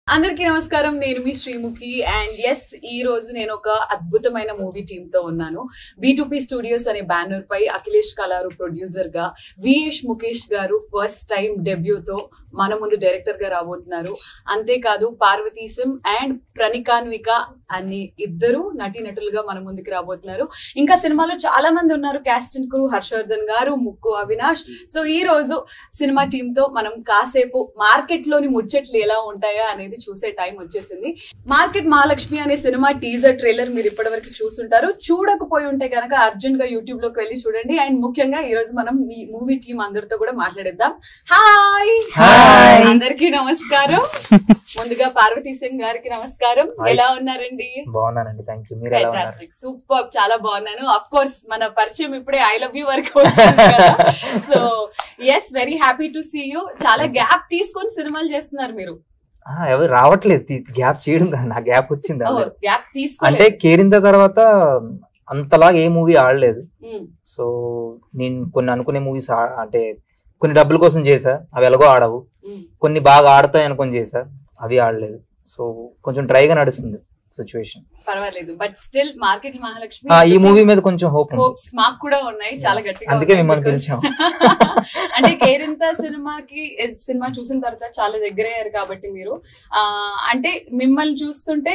అందరికీ నమస్కారం నేను మీ శ్రీముఖి అండ్ ఎస్ ఈ రోజు నేను ఒక అద్భుతమైన మూవీ టీమ్ తో ఉన్నాను బి స్టూడియోస్ అనే బ్యానర్ పై అఖిలేష్ కలారు ప్రొడ్యూసర్ గా విఎస్ ముఖేష్ గారు ఫస్ట్ టైం డెబ్యూతో మన ముందు డైరెక్టర్ గా రాబోతున్నారు అంతేకాదు పార్వతీశం అండ్ ప్రణికాన్విక అని ఇద్దరు నటీనటులుగా మన ముందుకు రాబోతున్నారు ఇంకా సినిమాలో చాలా మంది ఉన్నారు క్యాస్ట్ అండ్ క్రూ హర్షవర్ధన్ గారు ముక్కు అవినాష్ సో ఈ రోజు సినిమా టీమ్ తో మనం కాసేపు మార్కెట్ లోని ముచ్చట్లు ఎలా ఉంటాయా అనేది చూసే టైం వచ్చేసింది మార్కెట్ మహాలక్ష్మి అనే సినిమా టీజర్ ట్రైలర్ మీరు ఇప్పటివరకు చూసుంటారు చూడకపోయి ఉంటే కనుక అర్జున్ గా యూట్యూబ్ లోకి వెళ్ళి చూడండి అండ్ ముఖ్యంగా ఈ రోజు మనం ఈ మూవీ టీం అందరితో కూడా మాట్లాడేద్దాం హాయ్ హాయ్. అందరికీ నమస్కారం ముందుగా పార్వతీశం గారికి నమస్కారం హాయ్. ఎలా ఉన్నారండి బాగున్నానండి థ్యాంక్ యూ మీరు ఎలా ఉన్నారు ఫ్యాంటాస్టిక్ సూపర్ చాలా బాగున్నాను అఫ్ కోర్స్ మన పరిచయం ఇప్పుడే ఐ లవ్ యూ వరకు వచ్చింది కదా so yes very happy to see you చాలా గ్యాప్ తీసుకొని సినిమాలు చేస్తున్నారు మీరు ఆ, ఎవరు రావట్లేదు గ్యాప్ చేయడం కాదు నా గ్యాప్ వచ్చింది అందరూ. గ్యాప్ అంటే తీసుకోలేదు కేరింత తర్వాత అంతలాగా ఏ మూవీ ఆడలేదు ఉమ్, సో నేను కొన్ని అనుకునే మూవీస్ అంటే కొన్ని డబ్బుల కోసం చేసా అవి ఎలాగో ఆడవు ఉమ్. కొన్ని బాగా ఆడతాయి అనుకొని చేసా అవి ఆడలేదు సో కొంచెం డ్రైగా నడుస్తుంది సిచ్యువేషన్ పర్వాలేదు బట్ స్టిల్ మార్కెట్ మహాలక్ష్మి ఈ మూవీ మీద కొంచెం హోప్ ఉంది హోప్స్ మాకు కూడా ఉన్నాయి చాలా గట్టిగా అందుకే ఉన్నాయి మిమ్మల్ని because- పిలిచాం అంటే కేరింత సినిమాకి ఏ సినిమా చూసిన తర్వాత చాలా దగ్గర అయ్యారు కాబట్టి మీరు ఆ అంటే మిమ్మల్ని చూస్తుంటే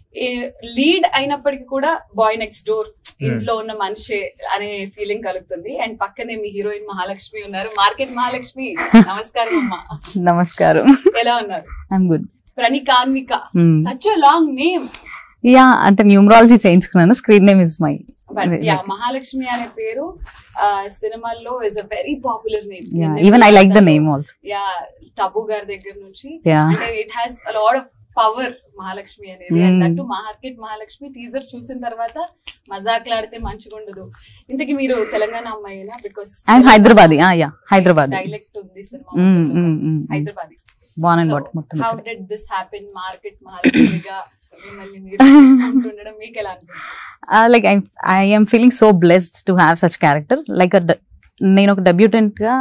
లీడ్ అయినప్పటికీ కూడా బాయ్ నెక్స్ట్ డోర్ ఇంట్లో ఉన్న మనిషి అనే ఫీలింగ్ కలుగుతుంది అండ్ పక్కనే మీ హీరోయిన్ మహాలక్ష్మి ఉన్నారు మార్కెట్ మహాలక్ష్మి నమస్కారం అమ్మా నమస్కారం ఎలా ఉన్నారు I'm good Pranikanvika such long name ya అంటే న్యూమరాలజీ చేయించుకున్నాను screen name is my but ya Mahalakshmi అనే పేరు ఆ, సినిమాల్లో is a very popular name even I like the name also ya Tabu గారి దగ్గర నుంచి యా అంటే it has lot of power Mahalakshmi అనేది Mm. And that market Mahalakshmi teaser చూసిన తర్వాత మజాక్లాడితే మంచిగా ఉండదు ఇంతకి మీరు తెలంగాణ అమ్మాయినా because I'm Hyderabad ya Hyderabad dialect ఉంది సినిమా హైదరాబాద్ బాన్ అండ్ బాట్ మొత్తం how did this happen market మహాలక్ష్మిగా మిమ్మల్ని మీరు తీసుకుంటుండడం మీకు ఎలా అనిపిస్తుంది like I'm feeling so blessed to have such character like నేను ఒక డెబ్యూటెంట్ గా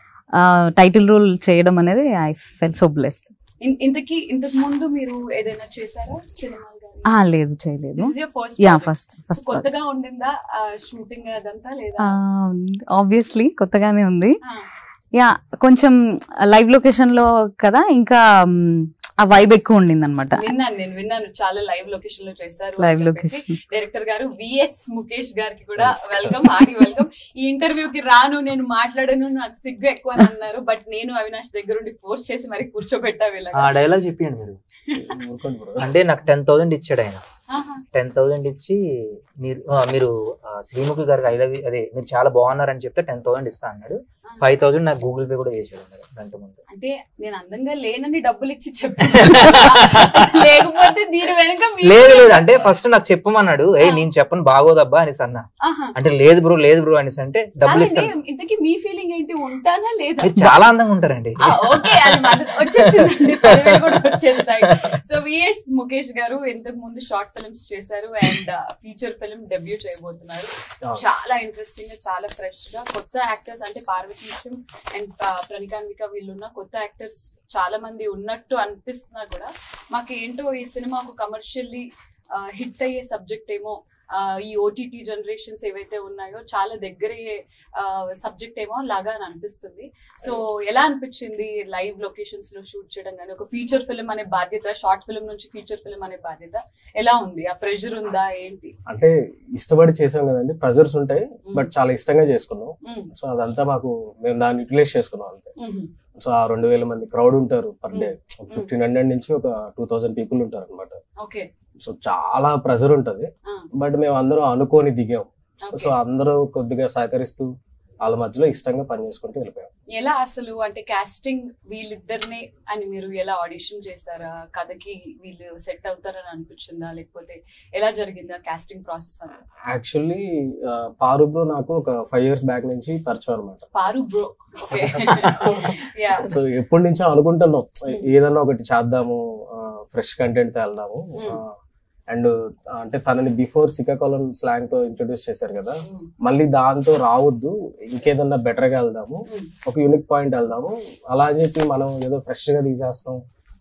టైటిల్ రోల్ చేయడం అనేది I felt so blessed in- ఇంతకి ఇంతకు ముందు మీరు ఏదైనా చేశారా సినిమాలు గానీ? లేదు చేయలేదు This is your first yeah project. First So, first కొత్తగా ఉండిందా షూటింగ్ అదంతా లేదా ఆబ్వియస్లీ కొత్తగానే ఉంది ఆ, యా కొంచెం లైవ్ లొకేషన్ లో కదా ఇంకా మ్, ఆ వైబ్ ఎక్కువ ఉండింది అనమాట విన్నాను నేను విన్నాను చాలా లైవ్ లొకేషన్ లో చేశారు లైవ్ లొకేషన్ డైరెక్టర్ గారు విఎస్ ముఖేష్ గారికి కూడా వెల్కమ్ హార్టీ వెల్కమ్ ఈ ఇంటర్వ్యూ కి రాను నేను మాట్లాడను నాకు సిగ్గు ఎక్కువ అని అన్నారు బట్ నేను అవినాష్ దగ్గర ఉండి ఫోర్స్ చేసి మరి కూర్చోబెట్టా వీళ్ళకి ఆ డైలాగ్ చెప్పండి మీరు అంటే నాకు టెన్ థౌసండ్ ఇచ్చాడు ఆయన ఆహా. టెన్ థౌసండ్ ఇచ్చి మీరు ఆ, మీరు ఆ, శ్రీముఖి గారికి ఐ లవ్ అదే మీరు చాలా బాగున్నారని చెప్తే టెన్ థౌసండ్ ఇస్తా అన్నాడు ఫైవ్ థౌసండ్ నాకు గూగుల్ పే కూడా చేశాడు అన్నాడు గంట ముందు అంటే నేను అందంగా లేనని డబ్బులు ఇచ్చి చెప్పాను లేకపోతే దీని వెనుక మీ- లేదు లేదు అంటే ఫస్ట్ నాకు చెప్పమన్నాడు ఏ ఆ. నేను చెప్పను బాగోదబ్బా అనేసి అన్నా ఆహా. అంటే లేదు బ్రో లేదు బ్రో అనేసి అంటే డబ్బులు కాదండి, ఇస్తాను ఇంతకీ మీ ఫీలింగ్ ఏంటి ఉంటానా లేదా మీరు చాలా అందంగా ఉంటారండి ఆ, ఓకే అది మన- వచ్చేసిందండి పదివేలు కూడా వచ్చేస్తాయి సో విఎస్ ముఖేష్ గారు ఇంతకు ముందు షార్ట్ ఫిల్మ్స్ చేశారు అండ్ ఫీచర్ ఫిల్మ్ డెబ్యూ చేయబోతున్నారు చాలా ఇంట్రెస్టింగ్ గా చాలా ఫ్రెష్ గా కొత్త యాక్టర్స్ అంటే పార్వతీశం అండ్ ప్రణికాన్విక వీళ్ళున్న కొత్త యాక్టర్స్ చాలా మంది ఉన్నట్టు అనిపిస్తున్నా కూడా మాకు ఏంటో ఈ సినిమా ఒక కమర్షియల్లీ హిట్ అయ్యే సబ్జెక్ట్ ఏమో ఆ, ఈ ఓటీటీ జనరేషన్స్ ఏవైతే ఉన్నాయో చాలా దగ్గరయ్యే సబ్జెక్ట్ ఏమో లాగా అని అనిపిస్తుంది సో ఎలా అనిపించింది లైవ్ లొకేషన్స్ లో షూట్ చేయడం కానీ ఒక ఫీచర్ ఫిల్మ్ అనే బాధ్యత షార్ట్ ఫిల్మ్ నుంచి ఫీచర్ ఫిల్మ్ అనే బాధ్యత ఎలా ఉంది ఆ ప్రెషర్ ఉందా ఏంటి అంటే ఇష్టపడి చేసాం కదండి ప్రెజర్స్ ఉంటాయి బట్ చాలా ఇష్టంగా చేసుకున్నాం మ్మ్. సో అదంతా మాకు మేము దాన్ని యూటిలైజ్ చేసుకున్నాం అంతే మ్మ్. సో ఆ రెండు వేల మంది క్రౌడ్ ఉంటారు పర్ డే ఫిఫ్టీన్ హండ్రెడ్ నుంచి ఒక టూ థౌసండ్ పీపుల్ ఉంటారు అనమాట ఓకే సో చాలా ప్రెజర్ ఉంటది ఆ, బట్ మేము అందరం అనుకోని దిగాం ఓకే. సో అందరూ కొద్దిగా సహకరిస్తూ వాళ్ళ మధ్యలో ఇష్టంగా పని చేసుకుంటూ వెళ్ళిపోయాం ఎలా అసలు అంటే కాస్టింగ్ వీళ్ళిద్దరినే అని మీరు ఎలా ఆడిషన్ చేశారా కథకి వీళ్ళు సెట్ అవుతారని అనిపించిందా లేకపోతే ఎలా జరిగిందా కాస్టింగ్ ప్రాసెస్ అంతా యాక్చువల్లీ పారు బ్రో నాకు ఒక ఫైవ్ ఇయర్స్ బ్యాక్ నుంచి పరిచయం అనమాట Paru bro okay yeah so ఎప్పటి నుంచో అనుకుంటున్నాం ఏదన్నా ఒకటి చేద్దాము ఫ్రెష్ కంటెంట్ వెళ్దాము Mm. అండ్ అంటే తనని బిఫోర్ శ్రీకాకుళం స్లాంగ్ తో ఇంట్రొడ్యూస్ చేశారు కదా మళ్ళీ దాంతో రావద్దు ఇంకేదన్నా బెటర్ గా వెళ్దాము ఒక యూనిక్ పాయింట్ వెళ్దాము అలా అని చెప్పి మనం ఏదో ఫ్రెష్ గా తీసేస్తాం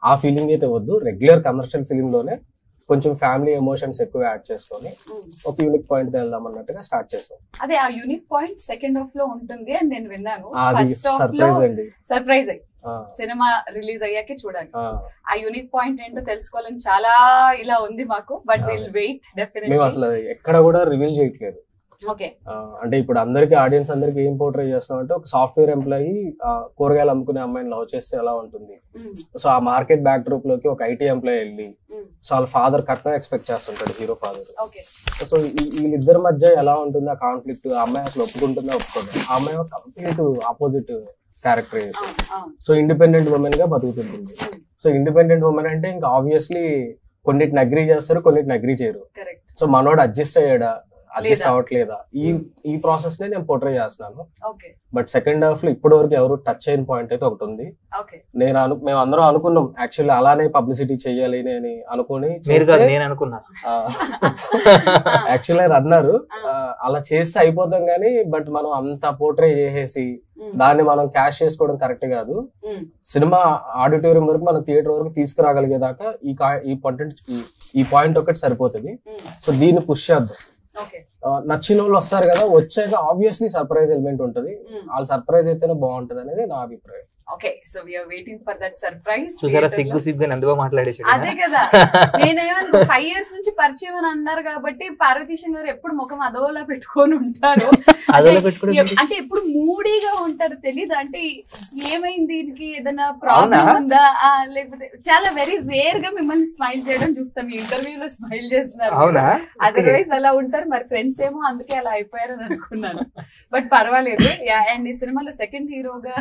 ఆ ఫీలింగ్ అయితే వద్దు రెగ్యులర్ కమర్షియల్ ఫిలిం లోనే కొంచెం ఫ్యామిలీ ఎమోషన్స్ ఎక్కువ యాడ్ చేసుకొని ఒక యూనిక్ పాయింట్ వెళ్దాం అన్నట్టుగా స్టార్ట్ చేసాం అదే ఆ యూనిక్ పాయింట్ సెకండ్ హాఫ్ లో ఉంటుంది అని నేను విన్నాను అది ఫస్ట్ హాఫ్ లో సర్ప్రైజ్ అండి సర్ప్రైజ్ అయ్యి ఆ, సినిమా రిలీజ్ అయ్యాకే చూడాలి ఆ. ఆ యూనిక్ పాయింట్ ఏంటో తెలుసుకోవాలని చాలా ఇలా ఉంది మాకు బట్ విల్ వెయిట్ మేము డెఫినెట్లీ అసలు అది ఎక్కడ కూడా రివీల్ చేయట్లేదు ఓకే ఆ, అంటే ఇప్పుడు అందరికి ఆడియన్స్ అందరికి ఏం పోర్ట్రే చేస్తున్నాం అంటే ఒక సాఫ్ట్వేర్ ఎంప్లాయీ కూరగాయలు అమ్ముకునే అమ్మాయిని లవ్ చేస్తే ఎలా ఉంటుంది సో ఆ మార్కెట్ బ్యాక్ డ్రూప్ లోకి ఒక ఐటీ ఎంప్లాయీ వెళ్ళి సో వాళ్ళ ఫాదర్ కట్నం ఎక్స్పెక్ట్ చేస్తుంటాడు హీరో ఫాదర్ ఓకే సో ఈ- వీళ్ళిద్దరి మధ్య ఎలా ఉంటుంది ఆ కాన్ఫ్లిక్ట్ ఆ అమ్మాయి అసలు ఒప్పుకుంటుందా ఒప్పుకోదు ఆ అమ్మాయి complete opposite character so independent women గా బతుకుతుంటుంది సో ఇండిపెండెంట్ ఉమెన్ అంటే ఇంకా ఆబ్వియస్లీ కొన్నిటిని అగ్రీ చేస్తారు కొన్నిటిని అగ్రీ చేయరు కరెక్ట్ సో మనోడు అడ్జస్ట్ అయ్యాడా అడ్జస్ట్ లేదా. అవ్వట్లేదా ఈ ఈ ప్రాసెస్ నే నేను పోర్ట్రే చేస్తున్నాను ఓకే బట్ సెకండ్ హాఫ్ లో ఇప్పటి వరకు ఎవరు టచ్ అయిన పాయింట్ అయితే ఒకటి ఉంది ఓకే నేను అను మేము అందరం అనుకున్నాం యాక్చువల్లీ అలానే పబ్లిసిటీ చెయ్యాలి అని అనుకుని మీరు కాదు చేస్తే, నేను అనుకున్నా ఆ, యాక్చువల్లీ ఆయన అన్నారు ఆ, అలా చేస్తే అయిపోతాం కానీ బట్ మనం అంత పోర్ట్రే చేసేసి దాన్ని మనం క్యాష్ చేసుకోవడం కరెక్ట్ కాదు సినిమా ఆడిటోరియం వరకు మనం థియేటర్ వరకు తీసుకురాగలిగేదాకా ఈ కా- ఈ పాయింట్ ఈ పాయింట్ ఒకటి సరిపోతుంది సో దీన్ని పుష్ చేద్దాం ఓకే ఆ, నచ్చిన వాళ్ళు వస్తారు కదా వచ్చాక ఆబ్వియస్లీ సర్ప్రైజ్ ఎలిమెంట్ ఉంటది వాళ్ళు సర్ప్రైజ్ అయితేనే బాగుంటది అనేది నా అభిప్రాయం okay so we are waiting for that surprise చూసారా సిగ్గు సిగ్గు అని ఎందుకో మాట్లాడేసాడు అదే కదా నేనేమో ఫైవ్ ఇయర్స్ నుంచి పరిచయం అని అన్నారు కాబట్టి పార్వతీశం గారు ఎప్పుడు ముఖం అదోలా పెట్టుకొని ఉంటారు అదోలా అంటే పెట్టుకోవడం ఎప్- అంటే ఎప్పుడు మూడీగా ఉంటారు తెలీదు అంటే ఏమైంది దీనికి ఏదైనా అవునా? ప్రాబ్లం ఉందా ఆ, లేకపోతే చాలా వెరీ రేర్ గా మిమ్మల్ని స్మైల్ చేయడం చూస్తాం ఈ ఇంటర్వ్యూలో స్మైల్ చేస్తున్నారు అవునా అదర్వైజ్ అలా ఉంటారు మరి ఫ్రెండ్స్ ఏమో అందుకే అలా అయిపోయారని అనుకున్నాను బట్ పర్వాలేదు అండ్ ఈ సినిమాలో సెకండ్ హీరోగా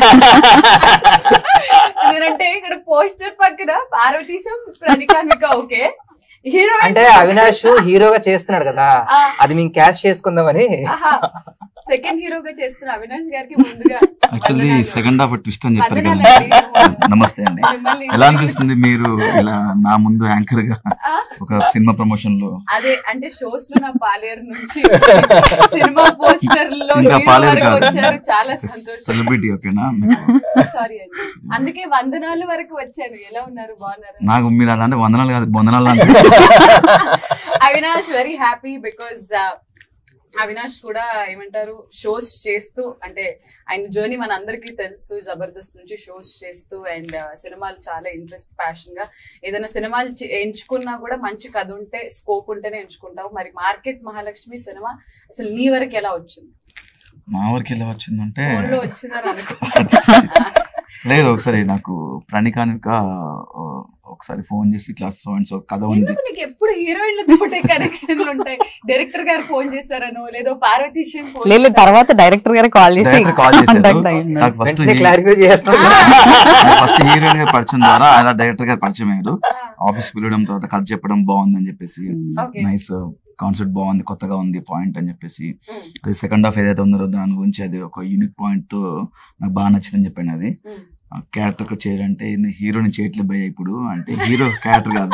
నేనంటే ఇక్కడ పోస్టర్ పక్కన పార్వతీశం ప్రణికామిక ఓకే హీరో అంటే అవినాష్ హీరోగా చేస్తున్నాడు కదా అది మేము క్యాష్ చేసుకుందామని సెకండ్ హీరోగా చేస్తున్న అవినాష్ గారికి ముందుగా యాక్చువల్లీ వందనాలు. సెకండ్ హాఫ్ ట్విస్ట్ అని చెప్పారు కదా వందనాలండి. నమస్తే అండి మిమ్మల్ని ఎలా అనిపిస్తుంది మీరు ఇలా నా ముందు యాంకర్ గా ఆ? ఒక సినిమా ప్రమోషన్ లో అదే అంటే షోస్ లో నా పాలేరు నుంచి సినిమా పోస్టర్ లో ఇంకా hero పాలేరు వరకు కాదు. వచ్చారు చాలా సంతోషం సెలబ్రిటీ ఓకేనా సారీ అండి అందుకే వందనాలు వరకు వచ్చాను ఎలా ఉన్నారు బాగున్నారు నాకు మీరు అలా అంటే వందనాలు కాదు వందనాలు అంటే Avinash very happy because Avinash కూడా ఏమంటారు షోస్ చేస్తూ అంటే ఆయన జర్నీ మన అందరికీ తెలుసు జబర్దస్త్ నుంచి షోస్ చేస్తూ అండ్ సినిమాలు చాలా ఇంట్రెస్ట్ ప్యాషన్ గా ఏదైనా సినిమాలు చే- ఎంచుకున్నా కూడా మంచి కథ ఉంటే స్కోప్ ఉంటేనే ఎంచుకుంటావు మరి మార్కెట్ మహాలక్ష్మి సినిమా అసలు నీ వరకు ఎలా వచ్చింది మా ఊరికి ఎలా వచ్చిందంటే ఫోన్ లో వచ్చిందని అనుకో లేదు ఒకసారి నాకు ప్రణికానిక ఆ, ఒకసారి ఫోన్ చేసి ఇట్లా సో అండ్ సో కథ ఉంది ఎందుకు నీకు ఎప్పుడు హీరోయిన్లతోటే కనెక్షన్లు ఉంటాయి డైరెక్టర్ గారు ఫోన్ చేశారనో లేదో పార్వతీశం ఫోన్ లేదు చేశారనో. తర్వాత డైరెక్టర్ గారే కాల్ చేసి డైరెక్టర్ కాల్ చేశారు contact అయ్యిండు. నాకు ఫస్ట్ వెంటనే క్లారిఫై చేస్తాం ఫస్ట్ హీరోయిన్ గారి పరిచయం ద్వారా ఆయన డైరెక్టర్ గారు పరిచయం అయ్యారు ఆ, ఆఫీస్ పిలవడం తర్వాత కథ చెప్పడం బాగుందని చెప్పేసి ఓకే నైస్ కాన్సెప్ట్ బాగుంది కొత్తగా ఉంది పాయింట్ అని చెప్పేసి ఉమ్, అది సెకండ్ హాఫ్ ఏదైతే ఉందో దాని గురించి అది ఒక యూనిక్ పాయింట్ తో నాకు బాగా నచ్చిందని చెప్పాను అది ఉమ్. క్యారెక్టర్ చేయాలంటే హీరోని చేయట్లే భయ ఇప్పుడు అంటే హీరో క్యారెక్టర్ కాదు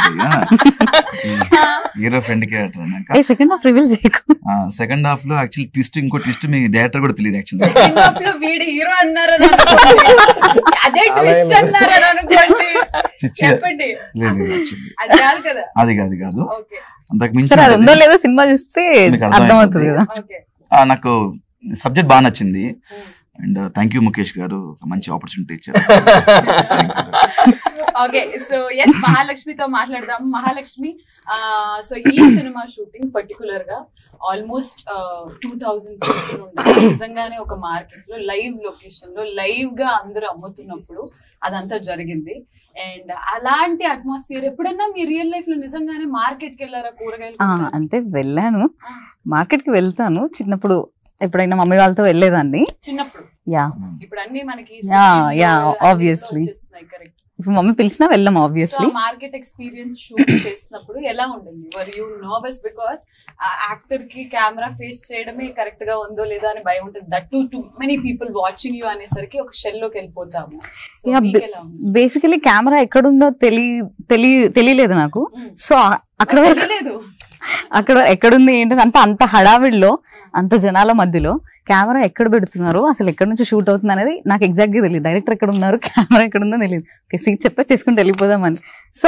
హీరో ఫ్రెండ్ క్యారెక్టర్ అన్నాక ఏ సెకండ్ హాఫ్ రివీల్ చేయకు సెకండ్ హాఫ్ లో యాక్చువల్లీ ట్విస్ట్ ఇంకో ట్విస్ట్ మీ డైరెక్టర్ కూడా తెలియదు యాక్చువల్లీ సెకండ్ హాఫ్ లో వీడు హీరో అన్నారని అనుకోండి అదే ట్విస్ట్ ఏం లేదు. అన్నారని అనుకోండి చిచ్చి చెప్పండి లేదు లేదు, actually. అది కాదు కదా అది కాదు కాదు ఓకే అంతకు మించి సరే అది ఉందో ఉంటుంది. లేదో సినిమా చూస్తే మీకు అర్థం అర్థమవుతుంది కదా ఓకే ఆ, నాకు సబ్జెక్ట్ బాగా నచ్చింది um. And thank you Mukesh గారు ఒక మంచి ఆపర్చునిటీ ఇచ్చారు ఓకే సో ఎస్ మహాలక్ష్మితో మాట్లాడదాం మహాలక్ష్మి సో ఈ సినిమా షూటింగ్ పర్టికులర్ గా ఆల్మోస్ట్ టూ థౌజండ్ పీపుల్ ఉండాలి నిజంగానే ఒక మార్కెట్ లో లైవ్ లొకేషన్ లో లైవ్ గా అందరూ అమ్ముతున్నప్పుడు అదంతా జరిగింది అండ్ అలాంటి అట్మాస్ఫియర్ ఎప్పుడన్నా మీ రియల్ లైఫ్ లో నిజంగానే మార్కెట్ కి వెళ్ళారా కూరగాయలు ఆ, కొనడానికి? అంటే వెళ్ళాను ఆ, మార్కెట్ కి వెళ్తాను చిన్నప్పుడు ఎప్పుడైనా మమ్మీ వాళ్ళతో వెళ్ళేదాన్ని చిన్నప్పుడు యా ఇప్పుడు అన్ని మనకి Yeah, yeah, obviously. కరెక్ట్ ఇప్పుడు మమ్మీ పిలిచినా వెళ్ళాం so obviously market experience shoot చేసినప్పుడు ఎలా ఉండింది were you nervous because actor కి కెమెరా ఫేస్ చేయడమే కరెక్ట్ గా ఉందో లేదో అని భయం ఉంటుంది that to to many people watching you అనేసరికి ఒక షెల్ లోకి వెళ్ళిపోతాము సో Yeah, మీకు be- ఎలా ఉంది బేసికలీ కెమెరా ఎక్కడుందో తెలి తెలి తెలియలేదు నాకు Mm. సో అక్కడ వరకు తెలియలేదు అక్కడ ఎక్కడుంది ఏంటని అంత అంత హడావిడిలో అంత జనాల మధ్యలో కెమెరా ఎక్కడ పెడుతున్నారు అసలు ఎక్కడ నుంచి షూట్ అవుతుంది అనేది నాకు ఎగ్జాక్ట్ గా తెలియదు డైరెక్టర్ ఎక్కడ ఉన్నారు కెమెరా ఎక్కడ ఉందో తెలియదు ఓకే సీట్ చెప్పే చేసుకుంటూ వెళ్ళిపోదామని సో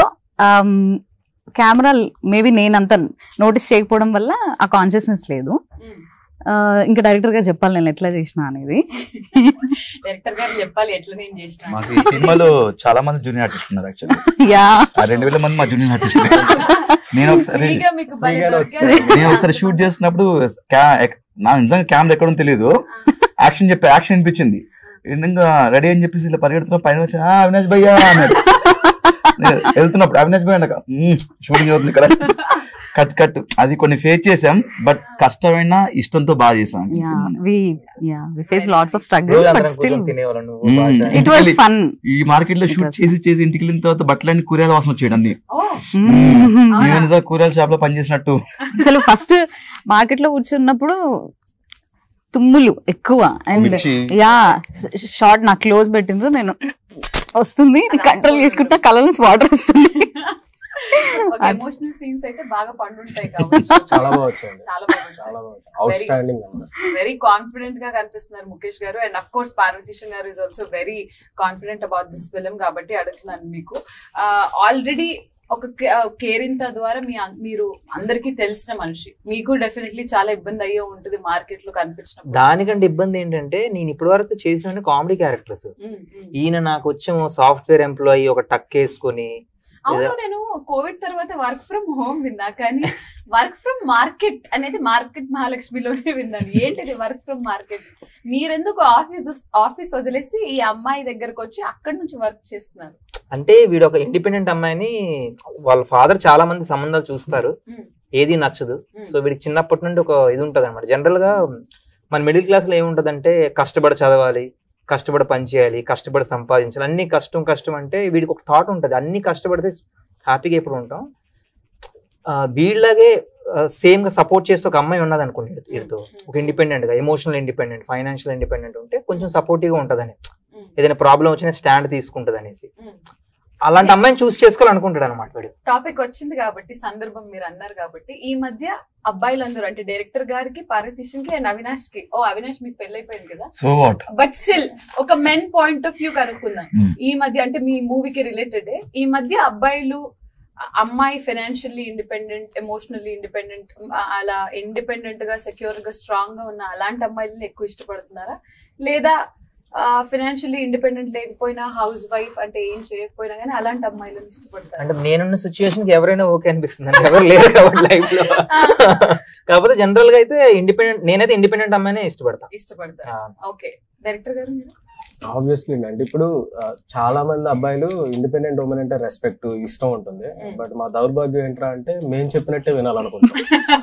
కెమెరా మేబీ నేను అంత నోటీస్ చేయకపోవడం వల్ల ఆ కాన్షియస్నెస్ లేదు ఆ, ఇంకా డైరెక్టర్ గారు చెప్పాలి నేను ఎట్లా చేసిన అనేది డైరెక్టర్ గారు చెప్పాలి ఎట్లా నేను చేసిన మాకు ఈ సినిమాలో చాలా మంది జూనియర్ ఆర్టిస్ట్ ఉన్నారు యాక్చువల్లీ యా ఆ రెండు వేల మంది మా జూనియర్ ఆర్టిస్ట్ నేను ఒకసారి ఫ్రీగా మీకు భలే ఫ్రీగానే దొరికారు. వచ్చింది. నేను ఒకసారి షూట్ చేస్తున్నప్పుడు క్యా- ఎక్- నా నిజంగా కెమెరా ఎక్కడ ఉందో తెలియదు యాక్షన్ చెప్పి యాక్షన్ అనిపించింది ఇంకా రెడీ అని చెప్పేసి ఇలా పరిగెడుతున్నా పైన వచ్చి "ఆ, అవినాష్ భయ్యా అన్నాడు నేను వెళ్తున్నప్పుడు అవినాష్ భయ్య అన్నాక షూటింగ్ అవుతుంది ఇక్కడ కట్ కట్ అది కొన్ని ఫేస్ చేసాం బట్ కష్టమైన ఇష్టంతో బాగా చేసాం ఈ యా సినిమాని. We yeah we face lots of struggle రోజు బట్ అందరం స్టిల్ కూర్చొని తినేవాళ్ళం నువ్వు మ్మ్. భాష. ఇట్ వాస్ ఫన్ ఈ మార్కెట్ లో It షూట్ was చేసి చేసి ఇంటికి వెళ్ళిన తర్వాత బట్టలన్నీ కూరగాయల వాసన వచ్చేయడం అన్ని ఓ, నేను కూరగాయల షాప్ లో పనిచేసినట్టు అసలు ఫస్ట్ మార్కెట్ లో కూర్చున్నప్పుడు తుమ్ములు ఎక్కువ అండ్ మిర్చి. యా షార్ట్ నా క్లోజ్ పెట్టిండ్రు నేను వస్తుంది కంట్రోల్ చేసుకుంటా కళ్ళ నుంచి వాటర్ వస్తుంది ఒక ఎమోషనల్ సీన్స్ అయితే బాగా పండుంటాయి కాబట్టి చాలా బాగా వచ్చింది చాలా బాగా చాలా బాగా అవుట్ స్టాండింగ్ అన్నమాట వెరీ కాన్ఫిడెంట్ గా కనిపిస్తున్నారు ముఖేష్ గారు అండ్ అఫ్ కోర్స్ పార్వతీషన్ గారు is also very confident about this film కాబట్టి అడుగుతున్నాను మీకు ఆల్రెడీ ఒక కే- కేరింత ద్వారా మీ అం- మీరు అందరికీ తెలిసిన మనిషి మీకు డెఫినెట్లీ చాలా ఇబ్బంది అయ్యే ఉంటుంది మార్కెట్ లో కనిపించినప్పుడు దానికంటే ఇబ్బంది ఏంటంటే నేను ఇప్పటి వరకు చేసిన కామెడీ క్యారెక్టర్స్ ఉమ్, ఉమ్. ఈయన నాకు వచ్చేమో సాఫ్ట్వేర్ ఎంప్లాయీ ఒక టక్ వేసుకొని అవును నేను కోవిడ్ తర్వాత వర్క్ ఫ్రమ్ హోమ్ విన్నా కానీ వర్క్ ఫ్రమ్ మార్కెట్ అనేది మార్కెట్ మహాలక్ష్మిలోనే విన్నాను ఏంటిది వర్క్ ఫ్రమ్ మార్కెట్ మీరెందుకు ఆఫీస్ ఆఫీస్ వదిలేసి ఈ అమ్మాయి దగ్గరకు వచ్చి అక్కడి నుంచి వర్క్ చేస్తున్నారు అంటే వీడు ఒక ఇండిపెండెంట్ అమ్మాయిని వాళ్ళ ఫాదర్ చాలా మంది సంబంధాలు చూస్తారు ఉమ్, ఏది నచ్చదు ఉమ్, సో వీడికి చిన్నప్పటి నుండి ఒక ఇది ఉంటది అనమాట జనరల్ గా మన మిడిల్ క్లాస్ లో ఏముంటదంటే కష్టపడి చదవాలి కష్టపడి పని చేయాలి కష్టపడి సంపాదించాలి అన్ని కష్టం కష్టం అంటే వీడికి ఒక థాట్ ఉంటది అన్ని కష్టపడితే హ్యాపీగా ఎప్పుడు ఉంటాం ఆ, వీళ్ళగే సేమ్ గా సపోర్ట్ చేస్తే ఒక అమ్మాయి ఉన్నది అనుకోండి వీడితో- వీడితో ఒక ఇండిపెండెంట్ గా ఎమోషనల్ ఇండిపెండెంట్ ఫైనాన్షియల్ ఇండిపెండెంట్ ఉంటే కొంచెం సపోర్టివ్ గా ఉంటదని ఉమ్, ఏదైనా ప్రాబ్లం వచ్చినా స్టాండ్ తీసుకుంటది అనేసి ఉమ్. అలాంటి అమ్మాయిని చూస్ చేసుకోవాలనుకుంటాడు అనమాట వీడు టాపిక్ వచ్చింది కాబట్టి సందర్భం మీరు అన్నారు కాబట్టి ఈ మధ్య అబ్బాయిలందరూ అంటే డైరెక్టర్ గారికి పారితీషన్ కి అండ్ అవినాష్ కి ఓ అవినాష్ మీకు పెళ్ళైపోయింది కదా సో వాట్ బట్ స్టిల్ ఒక మెన్ పాయింట్ ఆఫ్ వ్యూ కనుక్కుందాం Hmm. ఈ మధ్య అంటే మీ మూవీకి రిలేటెడ్ ఈ మధ్య అబ్బాయిలు అ- అమ్మాయి ఫైనాన్షియల్లీ ఇండిపెండెంట్ ఎమోషనల్లీ ఇండిపెండెంట్ అలా ఇండిపెండెంట్ గా సెక్యూర్ గా స్ట్రాంగ్ గా ఉన్న అలాంటి అమ్మాయిలని ఎక్కువ ఇష్టపడుతున్నారా లేదా ఫైనాన్షియల్లీ ఇండిపెండెంట్ లేకపోయినా హౌస్ వైఫ్ అంటే ఏం చేయకపోయినా కానీ అలాంటి అమ్మాయిలను ఇష్టపడతారా అంటే నేనున్న సిచ్యువేషన్ కి ఎవరైనా ఓకే అనిపిస్తుంది అంటే ఎవరు లేరు కాబట్టి లైఫ్ లో కాకపోతే జనరల్ గా అయితే ఇండిపెండెంట్ నేనైతే ఇండిపెండెంట్ అమ్మాయినే ఇష్టపడతా ఇష్టపడతారా ఆ, ఓకే డైరెక్టర్ గారు మీరు ఆబ్వియస్లీ అంటే ఇప్పుడు ఆ, చాలా మంది అబ్బాయిలు ఇండిపెండెంట్ ఉమెన్ అంటే రెస్పెక్ట్ ఇష్టం ఉంటుంది Mm. బట్ మా దౌర్భాగ్యం ఏంట్రా అంటే మేము చెప్పినట్టే వినాలనుకుంటాం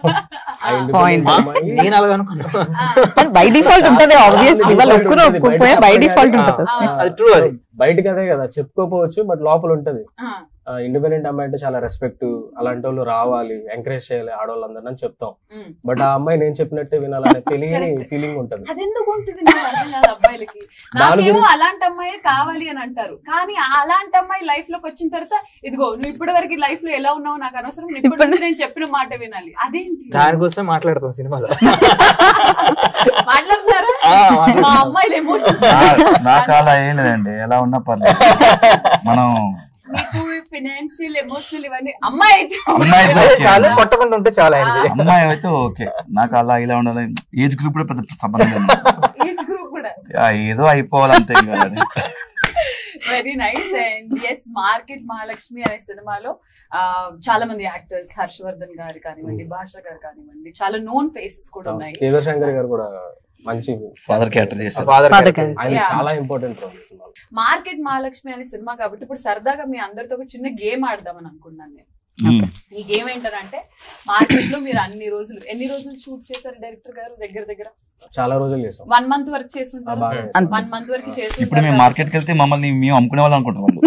ఆ independent Point. అమ్మాయి నేను అలాగ అనుకున్నా బై డిఫాల్ట్ ఉంటది ఆబ్వియస్లీ By వాళ్ళు default ఒక్కరు ఉంటుంది, ఒప్పుకోపోయా బయట బై చెప్పరు డిఫాల్ట్ కానీ, ఉంటది ఆ, అది ట్రూ అది బయటకి అదే కదా చెప్పుకోపోవచ్చు బట్ లోపల ఉంటది ఆ, ఇండిపెండెంట్ అమ్మాయి అంటే చాలా రెస్పెక్ట్ అలాంటి వాళ్ళు రావాలి ఎంకరేజ్ చేయాలి ఆడవాళ్ళందరూ అని చెప్తాం ఉమ్. బట్ ఆ అమ్మాయి నేను చెప్పినట్టే వినాలనే తెలియని Correct. ఫీలింగ్ ఉంటది అదెందుకు ఉంటుంది నాకు అర్థం కాదు అబ్బాయిలకి దాని నాకేమో గురించి- అలాంటి అమ్మాయి కావాలి అని అంటారు కానీ ఆ అలాంటి అమ్మాయి లైఫ్ లోకి వచ్చిన తర్వాత ఇదిగో నువ్వు ఇప్పటి వరకు లైఫ్ లో ఎలా ఉన్నావు నాకు అనవసరం నువ్వు ఇప్పటి నుంచి నేను చెప్పిన మాట వినాలి అదేంటి దానికోసమే మాట్లాడతాం సినిమాలో మాట్లాడుతున్నారా ఆ, మాట్లాడుతున్నాం. మా అమ్మాయిల ఎమోషన్స్ నా- నాకు అలా ఏం లేదండి ఎలా ఉన్నా పర్లేదు మనం మీకు ఫినాన్షియల్ ఎమోషనల్ ఇవన్నీ అమ్మాయి అయితే అమ్మాయి అయితే అదే ఓకే. చాలు కొట్టకుండా ఉంటే చాలా ఆయనది అమ్మాయి అయితే ఓకే నాకు అలా ఇలా ఉండాలి ఏజ్ గ్రూప్ కూడా పెద్ద సంబంధం లేదు ఏజ్ గ్రూప్ కూడా ఆ, ఏదో అయిపోవాలి అంతే ఇంకా అది. Very nice and yes market Mahalakshmi అనే సినిమాలో ఆ, చాలా మంది యాక్టర్స్ హర్షవర్ధన్ గారు కానివ్వండి భాష గారు కానివ్వండి చాలా నోన్ ఫేసెస్ కూడా ఉన్నాయి కేదార్ శంకర్ గారు కూడా మంచి ఫాదర్ క్యారెక్టర్ చేశారు ఫాదర్ Father ఆయన Yeah. చాలా ఇంపార్టెంట్ రోల్ ఈ సినిమాలో మార్కెట్ మహాలక్ష్మి అనే సినిమా కాబట్టి ఇప్పుడు సరదాగా మీ అందరితో ఒక చిన్న గేమ్ ఆడదామని అనుకున్నాను నేను ఉమ్. ఈ గేమ్ ఏంటంటే మార్కెట్ లో మీరు అన్ని రోజులు ఎన్ని రోజులు షూట్ చేశారు డైరెక్టర్ గారు దగ్గర దగ్గర చాలా రోజులు చేసాం వన్ మంత్ వరకు ఆ, చేస్తుంటారు బాగా అంతే. చేసాం. వన్ మంత్ వరకు ఇప్పుడు మేము మార్కెట్కి వెళ్తే మమ్మల్ని మేము అమ్ముకునే వాళ్ళు అనుకుంటాం వాళ్ళు